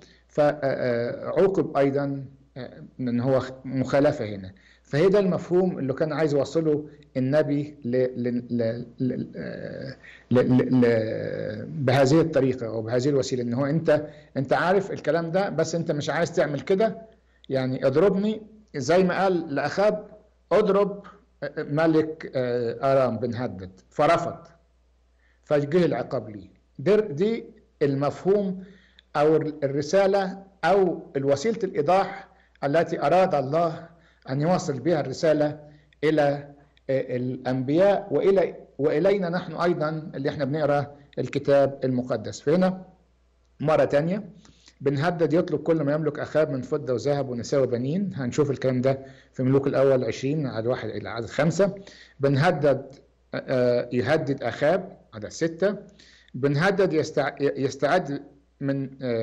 فعوقب أيضا ان هو مخالفه هنا فهي ده المفهوم اللي كان عايز يوصله النبي ل... ل... ل... ل... ل... ل... بهذه الطريقه او بهذه الوسيله ان هو انت انت عارف الكلام ده بس انت مش عايز تعمل كده يعني اضربني زي ما قال لاخاب اضرب ملك ارام بن هدد فرفض فجه العقاب ليه دي, دي المفهوم او الرساله او الوسيله الايضاح التي اراد الله ان يوصل بها الرساله الى الانبياء والى والينا نحن ايضا اللي احنا بنقرا الكتاب المقدس فهنا مره ثانيه بنهدد يطلب كل ما يملك اخاب من فضه وذهب ونساء وبنين هنشوف الكلام ده في ملوك الاول 20 من عدد واحد الى عدد خمسه بنهدد يهدد اخاب عدد سته بنهدد يستعد من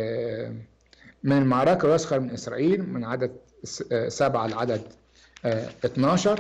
من المعركة ويسخر من إسرائيل من عدد سبعة لعدد 12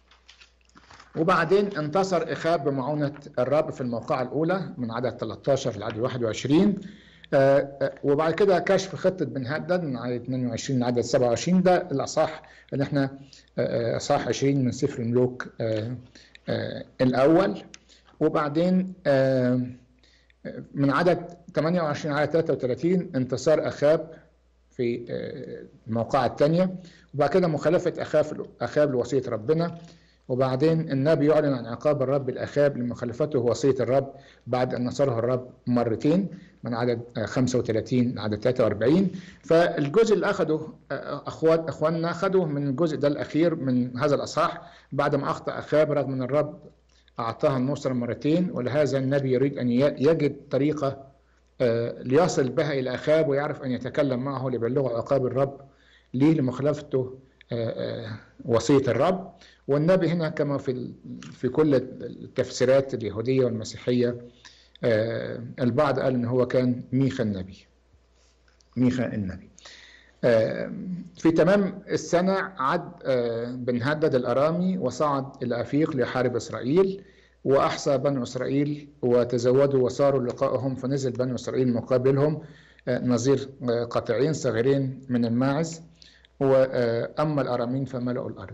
وبعدين انتصر إخاب بمعونة الرب في الموقعة الأولى من عدد 13 لعدد 21 وبعد كده كشف خطة بن هدد من عدد 22 لعدد 27 ده الأصح اللي احنا أصح 20 من سفر الملوك الأول وبعدين من عدد 28 على 33 انتصار أخاب في الموقعة الثانية وبعد كده مخالفة أخاب أخاب لوصية ربنا وبعدين النبي يعلن عن عقاب الرب الأخاب لمخالفته وصية الرب بعد أن نصره الرب مرتين من عدد 35 لعدد 43 فالجزء اللي أخده أخوات أخواننا أخدوه من الجزء ده الأخير من هذا الأصحاح بعد ما أخطأ أخاب رغم أن الرب أعطاها النصرة مرتين ولهذا النبي يريد أن يجد طريقة ليصل بها إلى أخاب ويعرف أن يتكلم معه ليبلغه عقاب الرب ليه لمخالفته وصية الرب والنبي هنا كما في في كل التفسيرات اليهودية والمسيحية البعض قال ان هو كان ميخا النبي ميخا النبي في تمام السنة عد بن هدد الأرامي وصعد إلى أفيق ليحارب إسرائيل وأحصى بنو إسرائيل وتزودوا وصاروا لقائهم فنزل بنو إسرائيل مقابلهم نظير قطعين صغيرين من الماعز وأما الأرامين فملأوا الأرض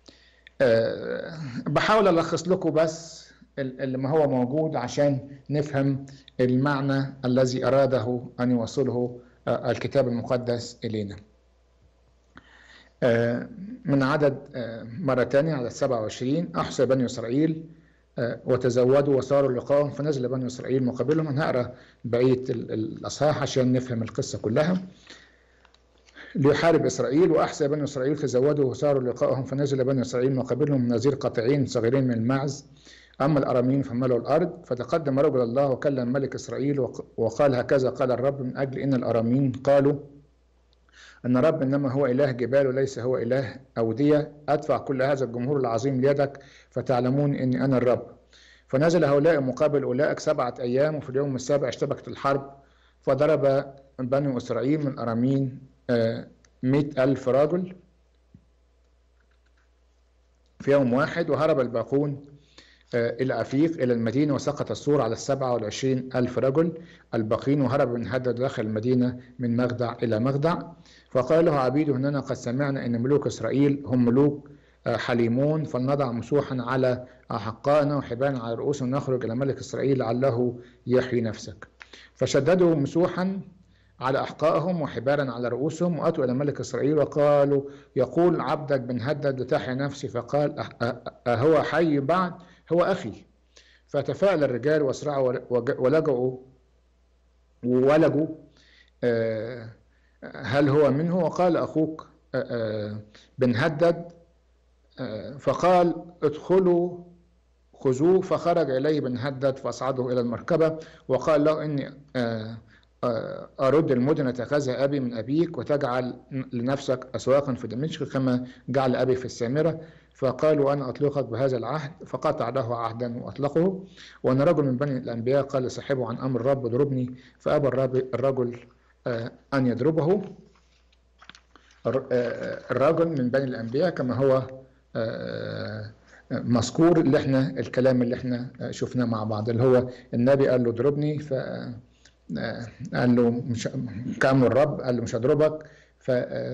بحاول ألخص لكم بس اللي ما هو موجود عشان نفهم المعنى الذي أراده أن يوصله الكتاب المقدس إلينا من عدد مرة تانية عدد 27 أحصى بني إسرائيل وتزودوا وصاروا لقاهم فنزل بني إسرائيل مقابلهم هنقرأ بقية الأصحاح عشان نفهم القصة كلها ليحارب إسرائيل وأحسى بني إسرائيل تزودوا وصاروا لقائهم فنزل بني إسرائيل مقابلهم نذير قطعين صغيرين من المعز أما الأراميين فملوا الأرض فتقدم رجل الله وكلم ملك إسرائيل وقال هكذا قال الرب من أجل إن الأراميين قالوا أن رب إنما هو إله جبال وليس هو إله أودية أدفع كل هذا الجمهور العظيم ليدك فتعلمون إني أنا الرب فنزل هؤلاء مقابل أولئك سبعة أيام وفي اليوم السابع اشتبكت الحرب فضرب بنو إسرائيل من أرامين مئة ألف رجل في يوم واحد وهرب الباقون إلى أفيق إلى المدينة وسقط السور على السبعة والعشرين ألف رجل الباقين وهرب من هدد داخل المدينة من مخدع إلى مخدع فقال له عبيده إننا قد سمعنا أن ملوك إسرائيل هم ملوك حليمون فلنضع مسوحا على أحقائنا وحبانا على رؤوسنا نخرج إلى ملك إسرائيل لعله يحيي نفسك فشددوا مسوحا على أحقائهم وحبالا على رؤوسهم وأتوا إلى ملك إسرائيل وقالوا يقول عبدك بن هدد لتحيا نفسي فقال أهو حي بعد هو أخي فتفاءل الرجال وأسرعوا ولجوا ولجوا هل هو منه وقال أخوك بن هدد فقال ادخلوا خذوه فخرج إليه بن هدد فأصعده إلى المركبة وقال له إني أرد المدن تخذها أبي من أبيك وتجعل لنفسك أسواقا في دمشق كما جعل أبي في السامرة فقالوا أنا أطلقك بهذا العهد فقطع له عهدا وأطلقه وأن رجل من بني الأنبياء قال لصاحبه عن أمر الرب اضربني فأبى الرجل أن يضربه الرجل من بني الأنبياء كما هو مذكور اللي احنا الكلام اللي احنا شفناه مع بعض اللي هو النبي قال له اضربني ف قال له مش كامل الرب قال له مش هضربك ف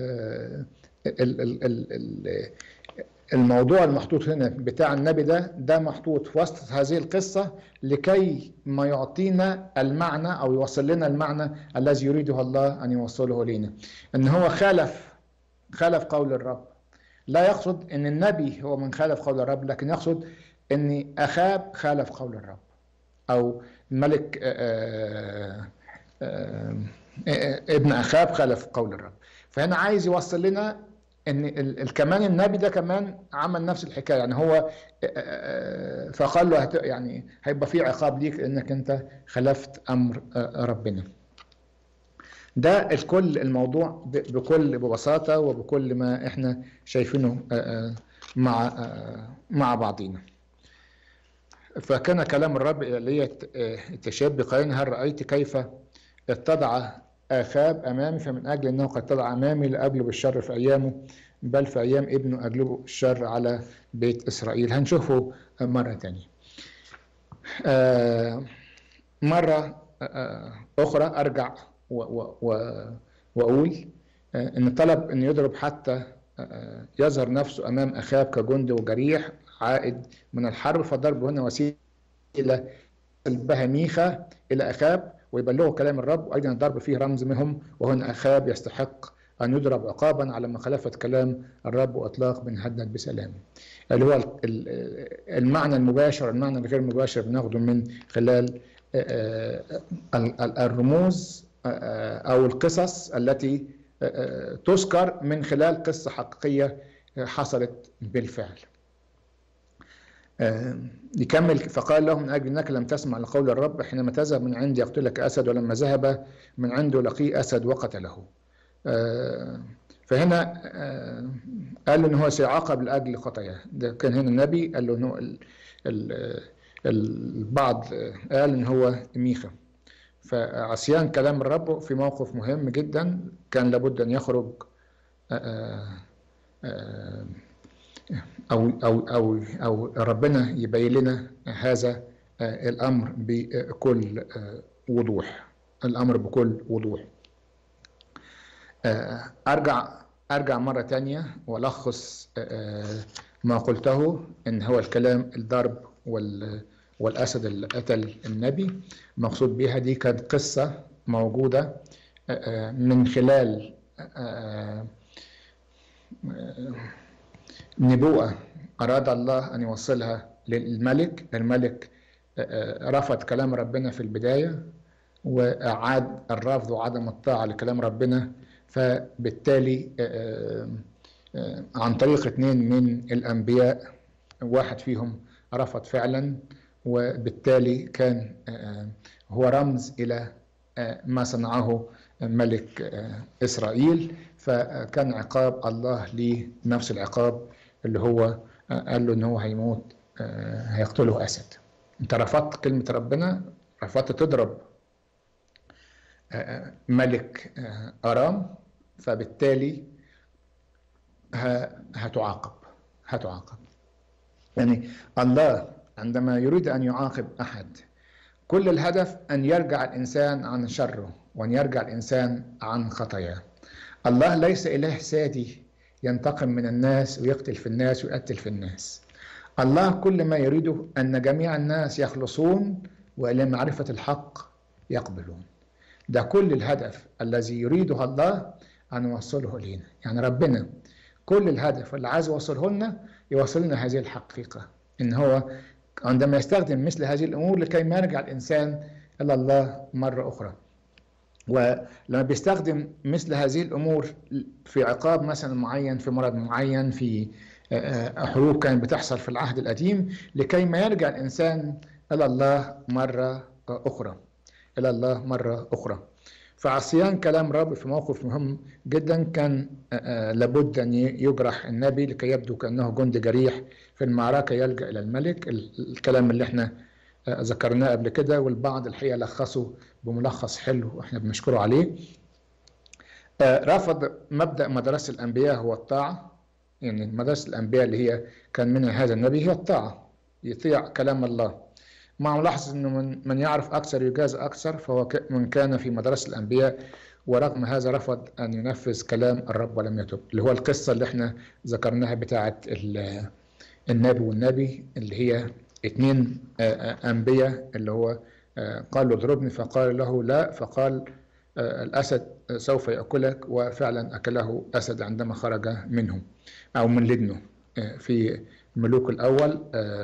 الموضوع المحطوط هنا بتاع النبي ده ده محطوط في وسط هذه القصة لكي ما يعطينا المعنى أو يوصل لنا المعنى الذي يريده الله أن يوصله لنا إن هو خالف خالف قول الرب لا يقصد ان النبي هو من خالف قول الرب لكن يقصد ان اخاب خالف قول الرب او الملك آآ آآ ابن اخاب خالف قول الرب فهنا عايز يوصل لنا ان كمان النبي ده كمان عمل نفس الحكايه يعني هو فقال له يعني هيبقى في عقاب ليك انك انت خالفت امر ربنا ده الكل الموضوع بكل ببساطة وبكل ما احنا شايفينه مع مع بعضينا فكان كلام الرب إلي التشاب بقائل هل رأيت كيف اتضع آخاب أمامي فمن أجل أنه قد اتضع أمامي لأجلب الشر في أيامه بل في أيام ابنه أجلبه الشر على بيت إسرائيل هنشوفه مرة تانية مرة أخرى أرجع و و و وأقول إن طلب أن يضرب حتى يظهر نفسه أمام أخاب كجندي وجريح عائد من الحرب فالضرب هنا وسيلة بها ميخا إلى أخاب ويبلغوا كلام الرب وأيضا الضرب فيه رمز منهم وهنا أخاب يستحق أن يضرب عقابا على مخالفة كلام الرب وإطلاق بن هدد بسلام اللي هو المعنى المباشر المعنى الغير مباشر بناخده من خلال الرموز أو القصص التي تذكر من خلال قصة حقيقية حصلت بالفعل يكمل فقال له من أجل أنك لم تسمع لقول الرب حينما تذهب من عندي يقتلك أسد ولما ذهب من عنده لقيه أسد وقتله فهنا قال له ان هو سيعاقب لاجل خطاياه ده كان هنا النبي قال له انه البعض قال ان هو ميخا فعصيان كلام الرب في موقف مهم جدا كان لابد ان يخرج او او او او ربنا يبين لنا هذا الامر بكل وضوح الامر بكل وضوح ارجع ارجع مره تانية والخص ما قلته ان هو الكلام الضرب وال والاسد اللي قتل النبي مقصود بها دي كانت قصه موجوده من خلال نبوءه اراد الله ان يوصلها للملك الملك رفض كلام ربنا في البدايه واعاد الرفض وعدم الطاعه لكلام ربنا فبالتالي عن طريق اثنين من الأنبياء واحد فيهم رفض فعلا وبالتالي كان هو رمز إلى ما صنعه ملك إسرائيل فكان عقاب الله لنفس العقاب اللي هو قال له إن هو هيموت هيقتله أسد أنت رفضت كلمة ربنا رفضت تضرب ملك أرام فبالتالي هتعاقب هتعاقب يعني الله عندما يريد أن يعاقب أحد كل الهدف أن يرجع الإنسان عن شره وأن يرجع الإنسان عن خطاياه الله ليس إله سادي ينتقم من الناس ويقتل في الناس ويقتل في الناس الله كل ما يريده أن جميع الناس يخلصون وإلى معرفة الحق يقبلون ده كل الهدف الذي يريده الله أن يوصله إلينا يعني ربنا كل الهدف اللي عايز يوصله لنا يوصل لنا هذه الحقيقة إن هو عندما يستخدم مثل هذه الأمور لكي ما يرجع الإنسان إلى الله مرة أخرى ولما بيستخدم مثل هذه الأمور في عقاب مثلا معين في مرض معين في حروب كانت بتحصل في العهد القديم لكي ما يرجع الإنسان إلى الله مرة أخرى إلى الله مرة أخرى فعصيان كلام رب في موقف مهم جدا كان لابد أن يجرح النبي لكي يبدو كأنه جند جريح في المعركة يلجأ إلى الملك الكلام اللي احنا ذكرناه قبل كده والبعض الحقيقة لخصه بملخص حلو واحنا بنشكره عليه رفض مبدأ مدرسة الأنبياء هو الطاعة يعني مدرسة الأنبياء اللي هي كان منها هذا النبي هي الطاعة يطيع كلام الله مع ملاحظة أنه من, من يعرف أكثر يجاز أكثر فهو من كان في مدرسة الأنبياء ورغم هذا رفض أن ينفذ كلام الرب ولم يتب اللي هو القصة اللي احنا ذكرناها بتاعة النبي والنبي اللي هي اثنين أنبياء اللي هو قال له اضربني فقال له لا فقال الأسد سوف يأكلك وفعلا أكله أسد عندما خرج منه أو من لدنه في الملوك الأول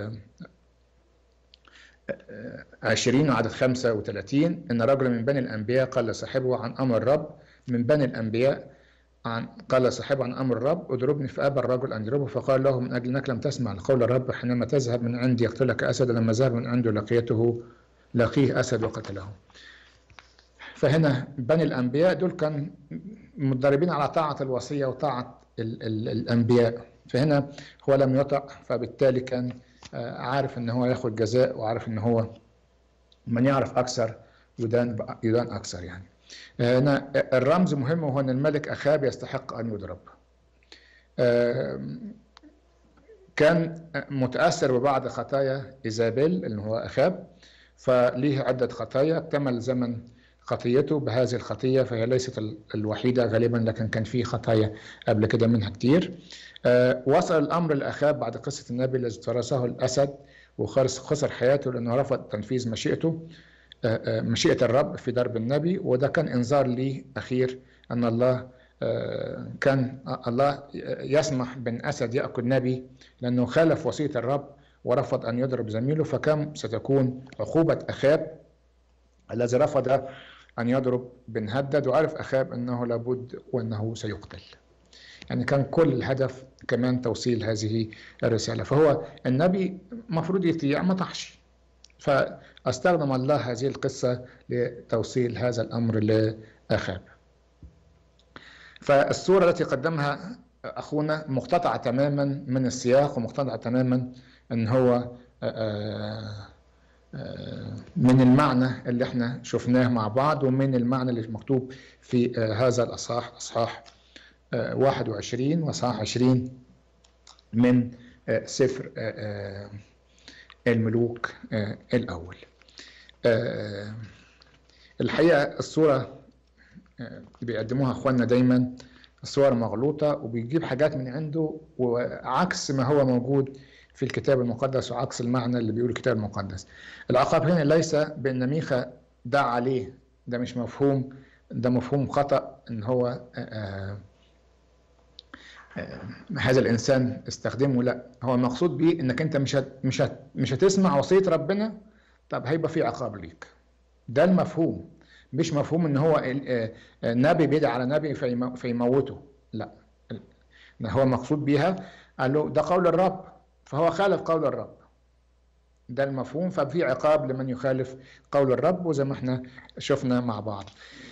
عشرين عدد خمسة وثلاثين إن رجل من بني الأنبياء قال لصاحبه عن أمر الرب من بني الأنبياء عن قال صاحبه عن أمر الرب اضربني فأبى الرجل أن يضربه فقال له من أجل أنك لم تسمع لقول الرب حينما تذهب من عندي يقتلك أسد لما ذهب من عنده لقيته لقيه أسد وقتله فهنا بني الأنبياء دول كان متدربين على طاعة الوصية وطاعة ال ال الأنبياء فهنا هو لم يطع فبالتالي كان عارف ان هو ياخد جزاء وعارف ان هو من يعرف اكثر يدان يدان اكثر يعني هنا الرمز مهم وهو ان الملك اخاب يستحق ان يضرب كان متاثر ببعض خطايا ايزابيل اللي هو اخاب فليه عدة خطايا اكتمل زمن خطيته بهذه الخطية فهي ليست الوحيدة غالبا لكن كان في خطايا قبل كده منها كتير آه وصل الأمر لأخاب بعد قصة النبي الذي ترسه الأسد وخسر حياته لأنه رفض تنفيذ مشيئته آه آه مشيئة الرب في ضرب النبي وده كان إنذار ليه أخير أن الله كان الله يسمح بأن أسد يأكل نبي لأنه خالف وصية الرب ورفض أن يضرب زميله فكم ستكون عقوبة أخاب الذي رفض أن يضرب بن هدد وعرف أخاب أنه لابد وأنه سيقتل يعني كان كل الهدف كمان توصيل هذه الرسالة فهو النبي مفروض يطيع ما طحش فاستخدم الله هذه القصة لتوصيل هذا الأمر لأخاب فالصورة التي قدمها أخونا مقتطعة تماما من السياق ومقتطعة تماما أن هو من المعنى اللي احنا شفناه مع بعض ومن المعنى اللي مكتوب في هذا الأصحاح أصحاح 21 وأصحاح 20 من سفر الملوك الأول الحقيقة الصورة بيقدموها اخواننا دايما صور مغلوطة وبيجيب حاجات من عنده وعكس ما هو موجود في الكتاب المقدس وعكس المعنى اللي بيقول الكتاب المقدس العقاب هنا ليس بأن ميخا دعا عليه ده مش مفهوم ده مفهوم خطأ ان هو آآ آآ هذا الانسان استخدمه لا هو المقصود بيه انك انت مش هت مش هت مش هتسمع وصيه ربنا طب هيبقى في عقاب ليك ده المفهوم مش مفهوم ان هو نبي بيدعي على نبي فيموته لا هو مقصود بيها قال له ده قول الرب فهو خالف قول الرب ده المفهوم ففي عقاب لمن يخالف قول الرب وزي ما احنا شفنا مع بعض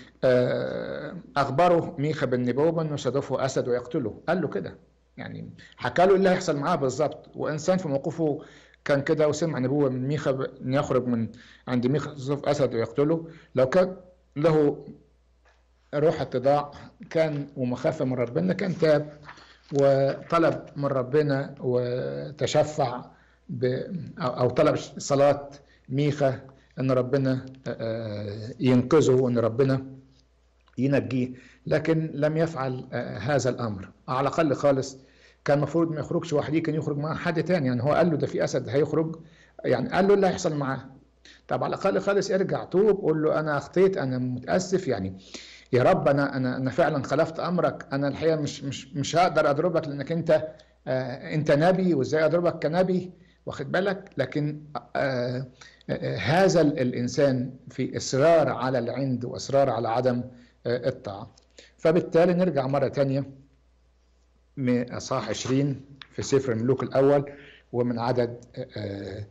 اخبره ميخا بن نبوبه انه سيضيفه اسد ويقتله قال له كده يعني حكى له ايه اللي هيحصل معاه بالظبط وانسان في موقفه كان كده وسمع نبوه من ميخا ان يخرج من عند ميخا يوسف اسد ويقتله لو كان له روح اتضاع كان ومخافه من ربنا كان تاب وطلب من ربنا وتشفع ب او طلب صلاه ميخا ان ربنا ينقذه وان ربنا ينجيه لكن لم يفعل هذا الامر على الاقل خالص كان المفروض ما يخرجش وحده كان يخرج مع حد تاني يعني هو قال له ده في اسد هيخرج يعني قال له اللي هيحصل معاه طب على الاقل خالص ارجع توب قول له انا اخطيت انا متاسف يعني يا رب انا انا انا فعلا خلفت امرك انا الحقيقه مش مش مش هقدر اضربك لانك انت آه انت نبي وازاي اضربك كنبي واخد بالك لكن آه آه هذا الانسان في اصرار على العند واصرار على عدم آه الطاعه فبالتالي نرجع مره ثانيه من اصحاح 20 في سفر الملوك الاول ومن عدد آه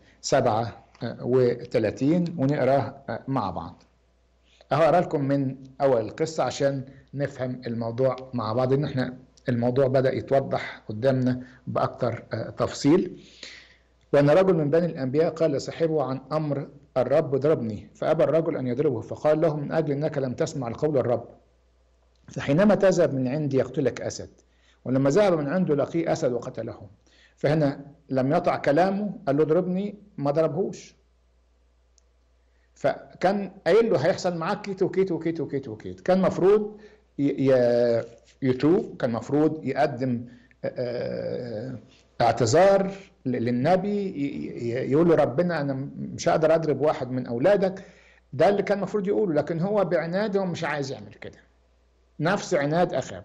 37 ونقراه مع بعض هقرا لكم من اول القصه عشان نفهم الموضوع مع بعض ان احنا الموضوع بدا يتوضح قدامنا باكثر تفصيل وان رجل من بني الانبياء قال لصاحبه عن امر الرب ضربني فابى الرجل ان يضربه فقال له من اجل انك لم تسمع لقول الرب فحينما تذهب من عندي يقتلك اسد ولما ذهب من عنده لقيه اسد وقتله فهنا لم يطع كلامه قال له اضربني ما ضربهوش فكان قايل له هيحصل معاك كيت وكيت وكيت وكيت وكيت كان مفروض يتوب كان مفروض يقدم اعتذار للنبي يقول له ربنا انا مش هقدر اضرب واحد من اولادك ده اللي كان المفروض يقوله لكن هو بعناده مش عايز يعمل كده نفس عناد اخاب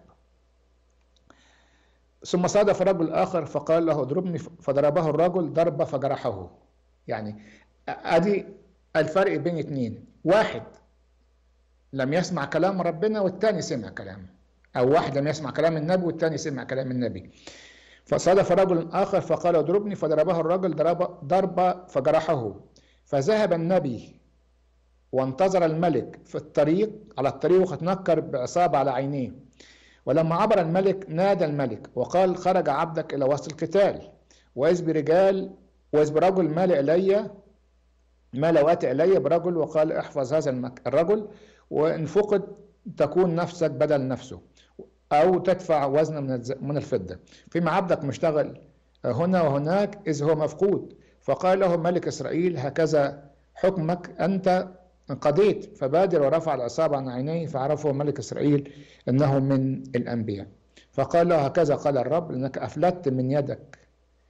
ثم صادف رجل آخر فقال له اضربني فضربه الرجل ضربة فجرحه يعني ادي الفرق بين اتنين واحد لم يسمع كلام ربنا والتاني سمع كلامه او واحد لم يسمع كلام النبي والتاني سمع كلام النبي فصادف رجل آخر فقال اضربني فضربه الرجل ضربة ضربة فجرحه فذهب النبي وانتظر الملك في الطريق على الطريق وتنكر بعصابة على عينيه ولما عبر الملك نادى الملك وقال خرج عبدك إلى وسط القتال وإذ برجال وإذ برجل مال إلي مال واتي إلي برجل وقال احفظ هذا المك... الرجل وإن فقد تكون نفسك بدل نفسه أو تدفع وزن من الز... من الفضة فيما عبدك مشتغل هنا وهناك إذ هو مفقود فقال له ملك إسرائيل هكذا حكمك أنت قضيت فبادر ورفع العصابة عن عينيه فعرفه ملك إسرائيل أنه من الأنبياء فقال له هكذا قال الرب لأنك أفلتت من يدك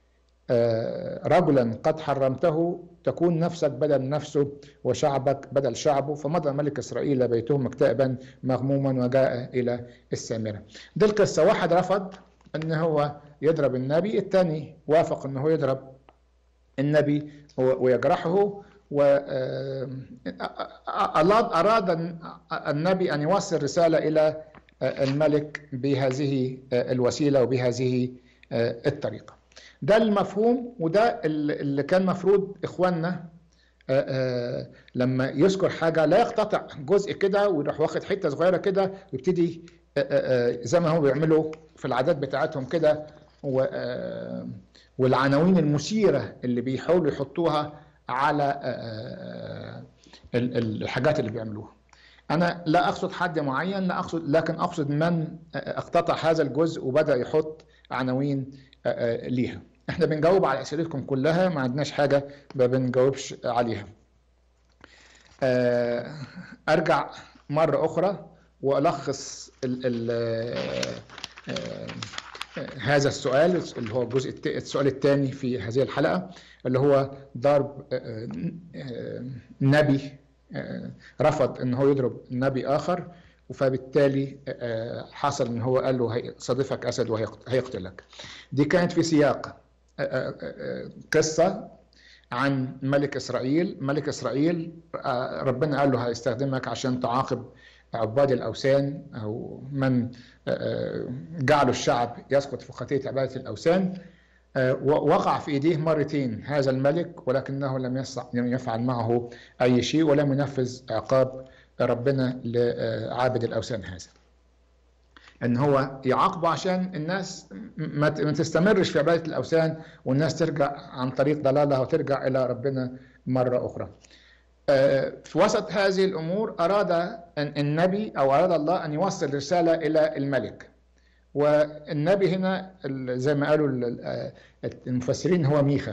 رجلا قد حرمته تكون نفسك بدل نفسه وشعبك بدل شعبه فمضى ملك إسرائيل بيته مكتئبا مغموما وجاء إلى السامرة دي القصة واحد رفض أن هو يضرب النبي الثاني وافق أنه هو يضرب النبي ويجرحه و أراد النبي أن يوصل رسالة إلى الملك بهذه الوسيلة وبهذه الطريقة ده المفهوم وده اللي كان مفروض إخواننا لما يذكر حاجة لا يقتطع جزء كده ويروح واخد حتة صغيرة كده ويبتدي زي ما هم بيعملوا في العادات بتاعتهم كده والعناوين المثيرة اللي بيحاولوا يحطوها على الحاجات اللي بيعملوها أنا لا أقصد حد معين لا أقصد لكن أقصد من اقتطع هذا الجزء وبدأ يحط عناوين ليها احنا بنجاوب على أسئلتكم كلها ما عندناش حاجة ما بنجاوبش عليها أرجع مرة أخرى وألخص ال ال هذا السؤال اللي هو الجزء السؤال الثاني في هذه الحلقة اللي هو ضرب نبي رفض ان هو يضرب نبي اخر فبالتالي حصل ان هو قال له صديقك اسد وهيقتلك دي كانت في سياق قصه عن ملك اسرائيل ملك اسرائيل ربنا قال له هيستخدمك عشان تعاقب عباد الاوثان او من جعلوا الشعب يسقط في خطيه عباده الاوثان وقع في ايديه مرتين هذا الملك ولكنه لم لم يفعل معه اي شيء ولم ينفذ عقاب ربنا لعابد الاوثان هذا ان هو يعاقبه عشان الناس ما تستمرش في عباده الاوثان والناس ترجع عن طريق ضلالها وترجع الى ربنا مره اخرى في وسط هذه الامور اراد النبي او اراد الله ان يوصل رساله الى الملك والنبي هنا زي ما قالوا المفسرين هو ميخا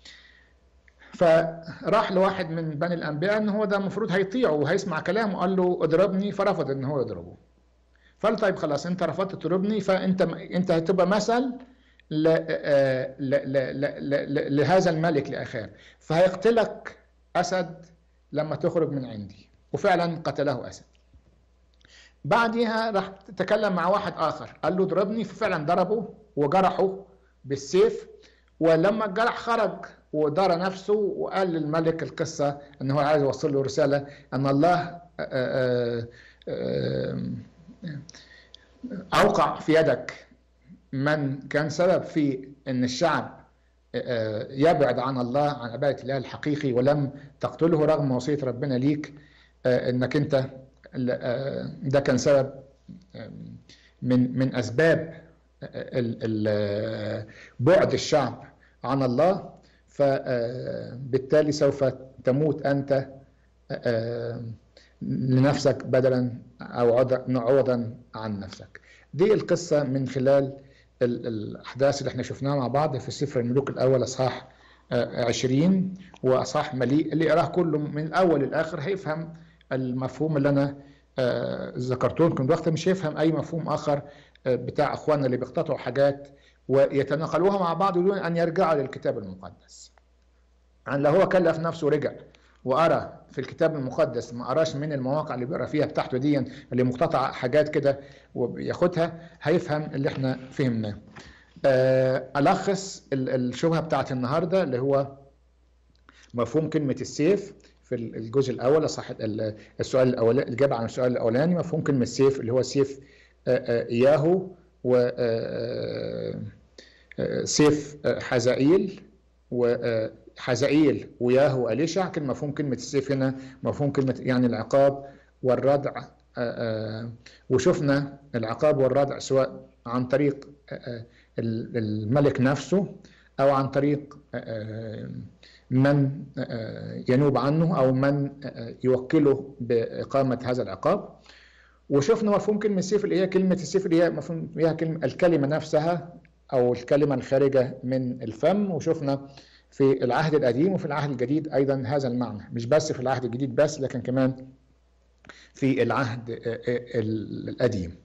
فراح لواحد من بني الانبياء ان هو ده المفروض هيطيعه وهيسمع كلامه قال له اضربني فرفض ان هو يضربه فقال طيب خلاص انت رفضت تضربني فانت انت هتبقى مثل ل... ل... ل... ل... لهذا الملك لاخاه فهيقتلك اسد لما تخرج من عندي وفعلا قتله اسد بعدها راح تكلم مع واحد اخر قال له اضربني ففعلا ضربه وجرحه بالسيف ولما الجرح خرج ودار نفسه وقال للملك القصه ان هو عايز يوصل له رساله ان الله اوقع في يدك من كان سبب في ان الشعب يبعد عن الله عن عباده الاله الحقيقي ولم تقتله رغم وصيه ربنا ليك انك انت ده كان سبب من من اسباب بعد الشعب عن الله فبالتالي سوف تموت انت لنفسك بدلا او عوضا عن نفسك دي القصه من خلال الاحداث اللي احنا شفناها مع بعض في سفر الملوك الاول اصحاح 20 واصحاح مليء اللي يقراه كله من الاول للاخر هيفهم المفهوم اللي انا ذكرته لكم دلوقتي مش هيفهم اي مفهوم اخر بتاع اخواننا اللي بيقتطعوا حاجات ويتناقلوها مع بعض دون ان يرجعوا للكتاب المقدس. عن لو هو كلف نفسه رجع وقرا في الكتاب المقدس ما قراش من المواقع اللي بيقرا فيها بتاعته دي اللي مقتطعه حاجات كده وبياخدها هيفهم اللي احنا فهمناه. الخص الشبهه بتاعت النهارده اللي هو مفهوم كلمه السيف في الجزء الاول صح السؤال الاولاني الاجابه عن السؤال الاولاني مفهوم كلمه سيف اللي هو سيف ياهو و سيف حزائيل وحزائيل وياهو اليشع كان مفهوم كلمه السيف هنا مفهوم كلمه يعني العقاب والردع وشفنا العقاب والردع سواء عن طريق الملك نفسه او عن طريق من ينوب عنه او من يوكله باقامه هذا العقاب وشفنا مفهوم كلمه السيف اللي هي كلمه السيف اللي هي مفهوم فيها كلمه الكلمه نفسها او الكلمه الخارجه من الفم وشفنا في العهد القديم وفي العهد الجديد أيضا هذا المعنى مش بس في العهد الجديد بس لكن كمان في العهد القديم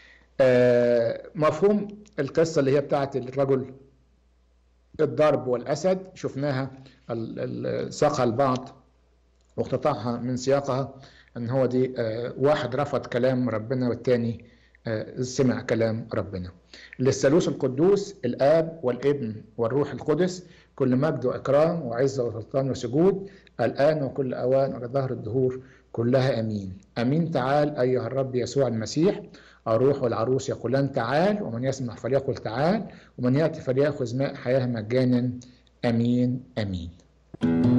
مفهوم القصة اللي هي بتاعت الرجل الضرب والأسد شفناها ساقها البعض واقتطعها من سياقها ان هو دي واحد رفض كلام ربنا والتاني سمع كلام ربنا للثالوث القدوس الاب والابن والروح القدس كل مجد واكرام وعزه وسلطان وسجود الان وكل اوان على ظهر الدهور كلها امين امين تعال ايها الرب يسوع المسيح الروح والعروس يقولان تعال ومن يسمع فليقل تعال ومن ياتي فليأخذ ماء حياه مجانا امين امين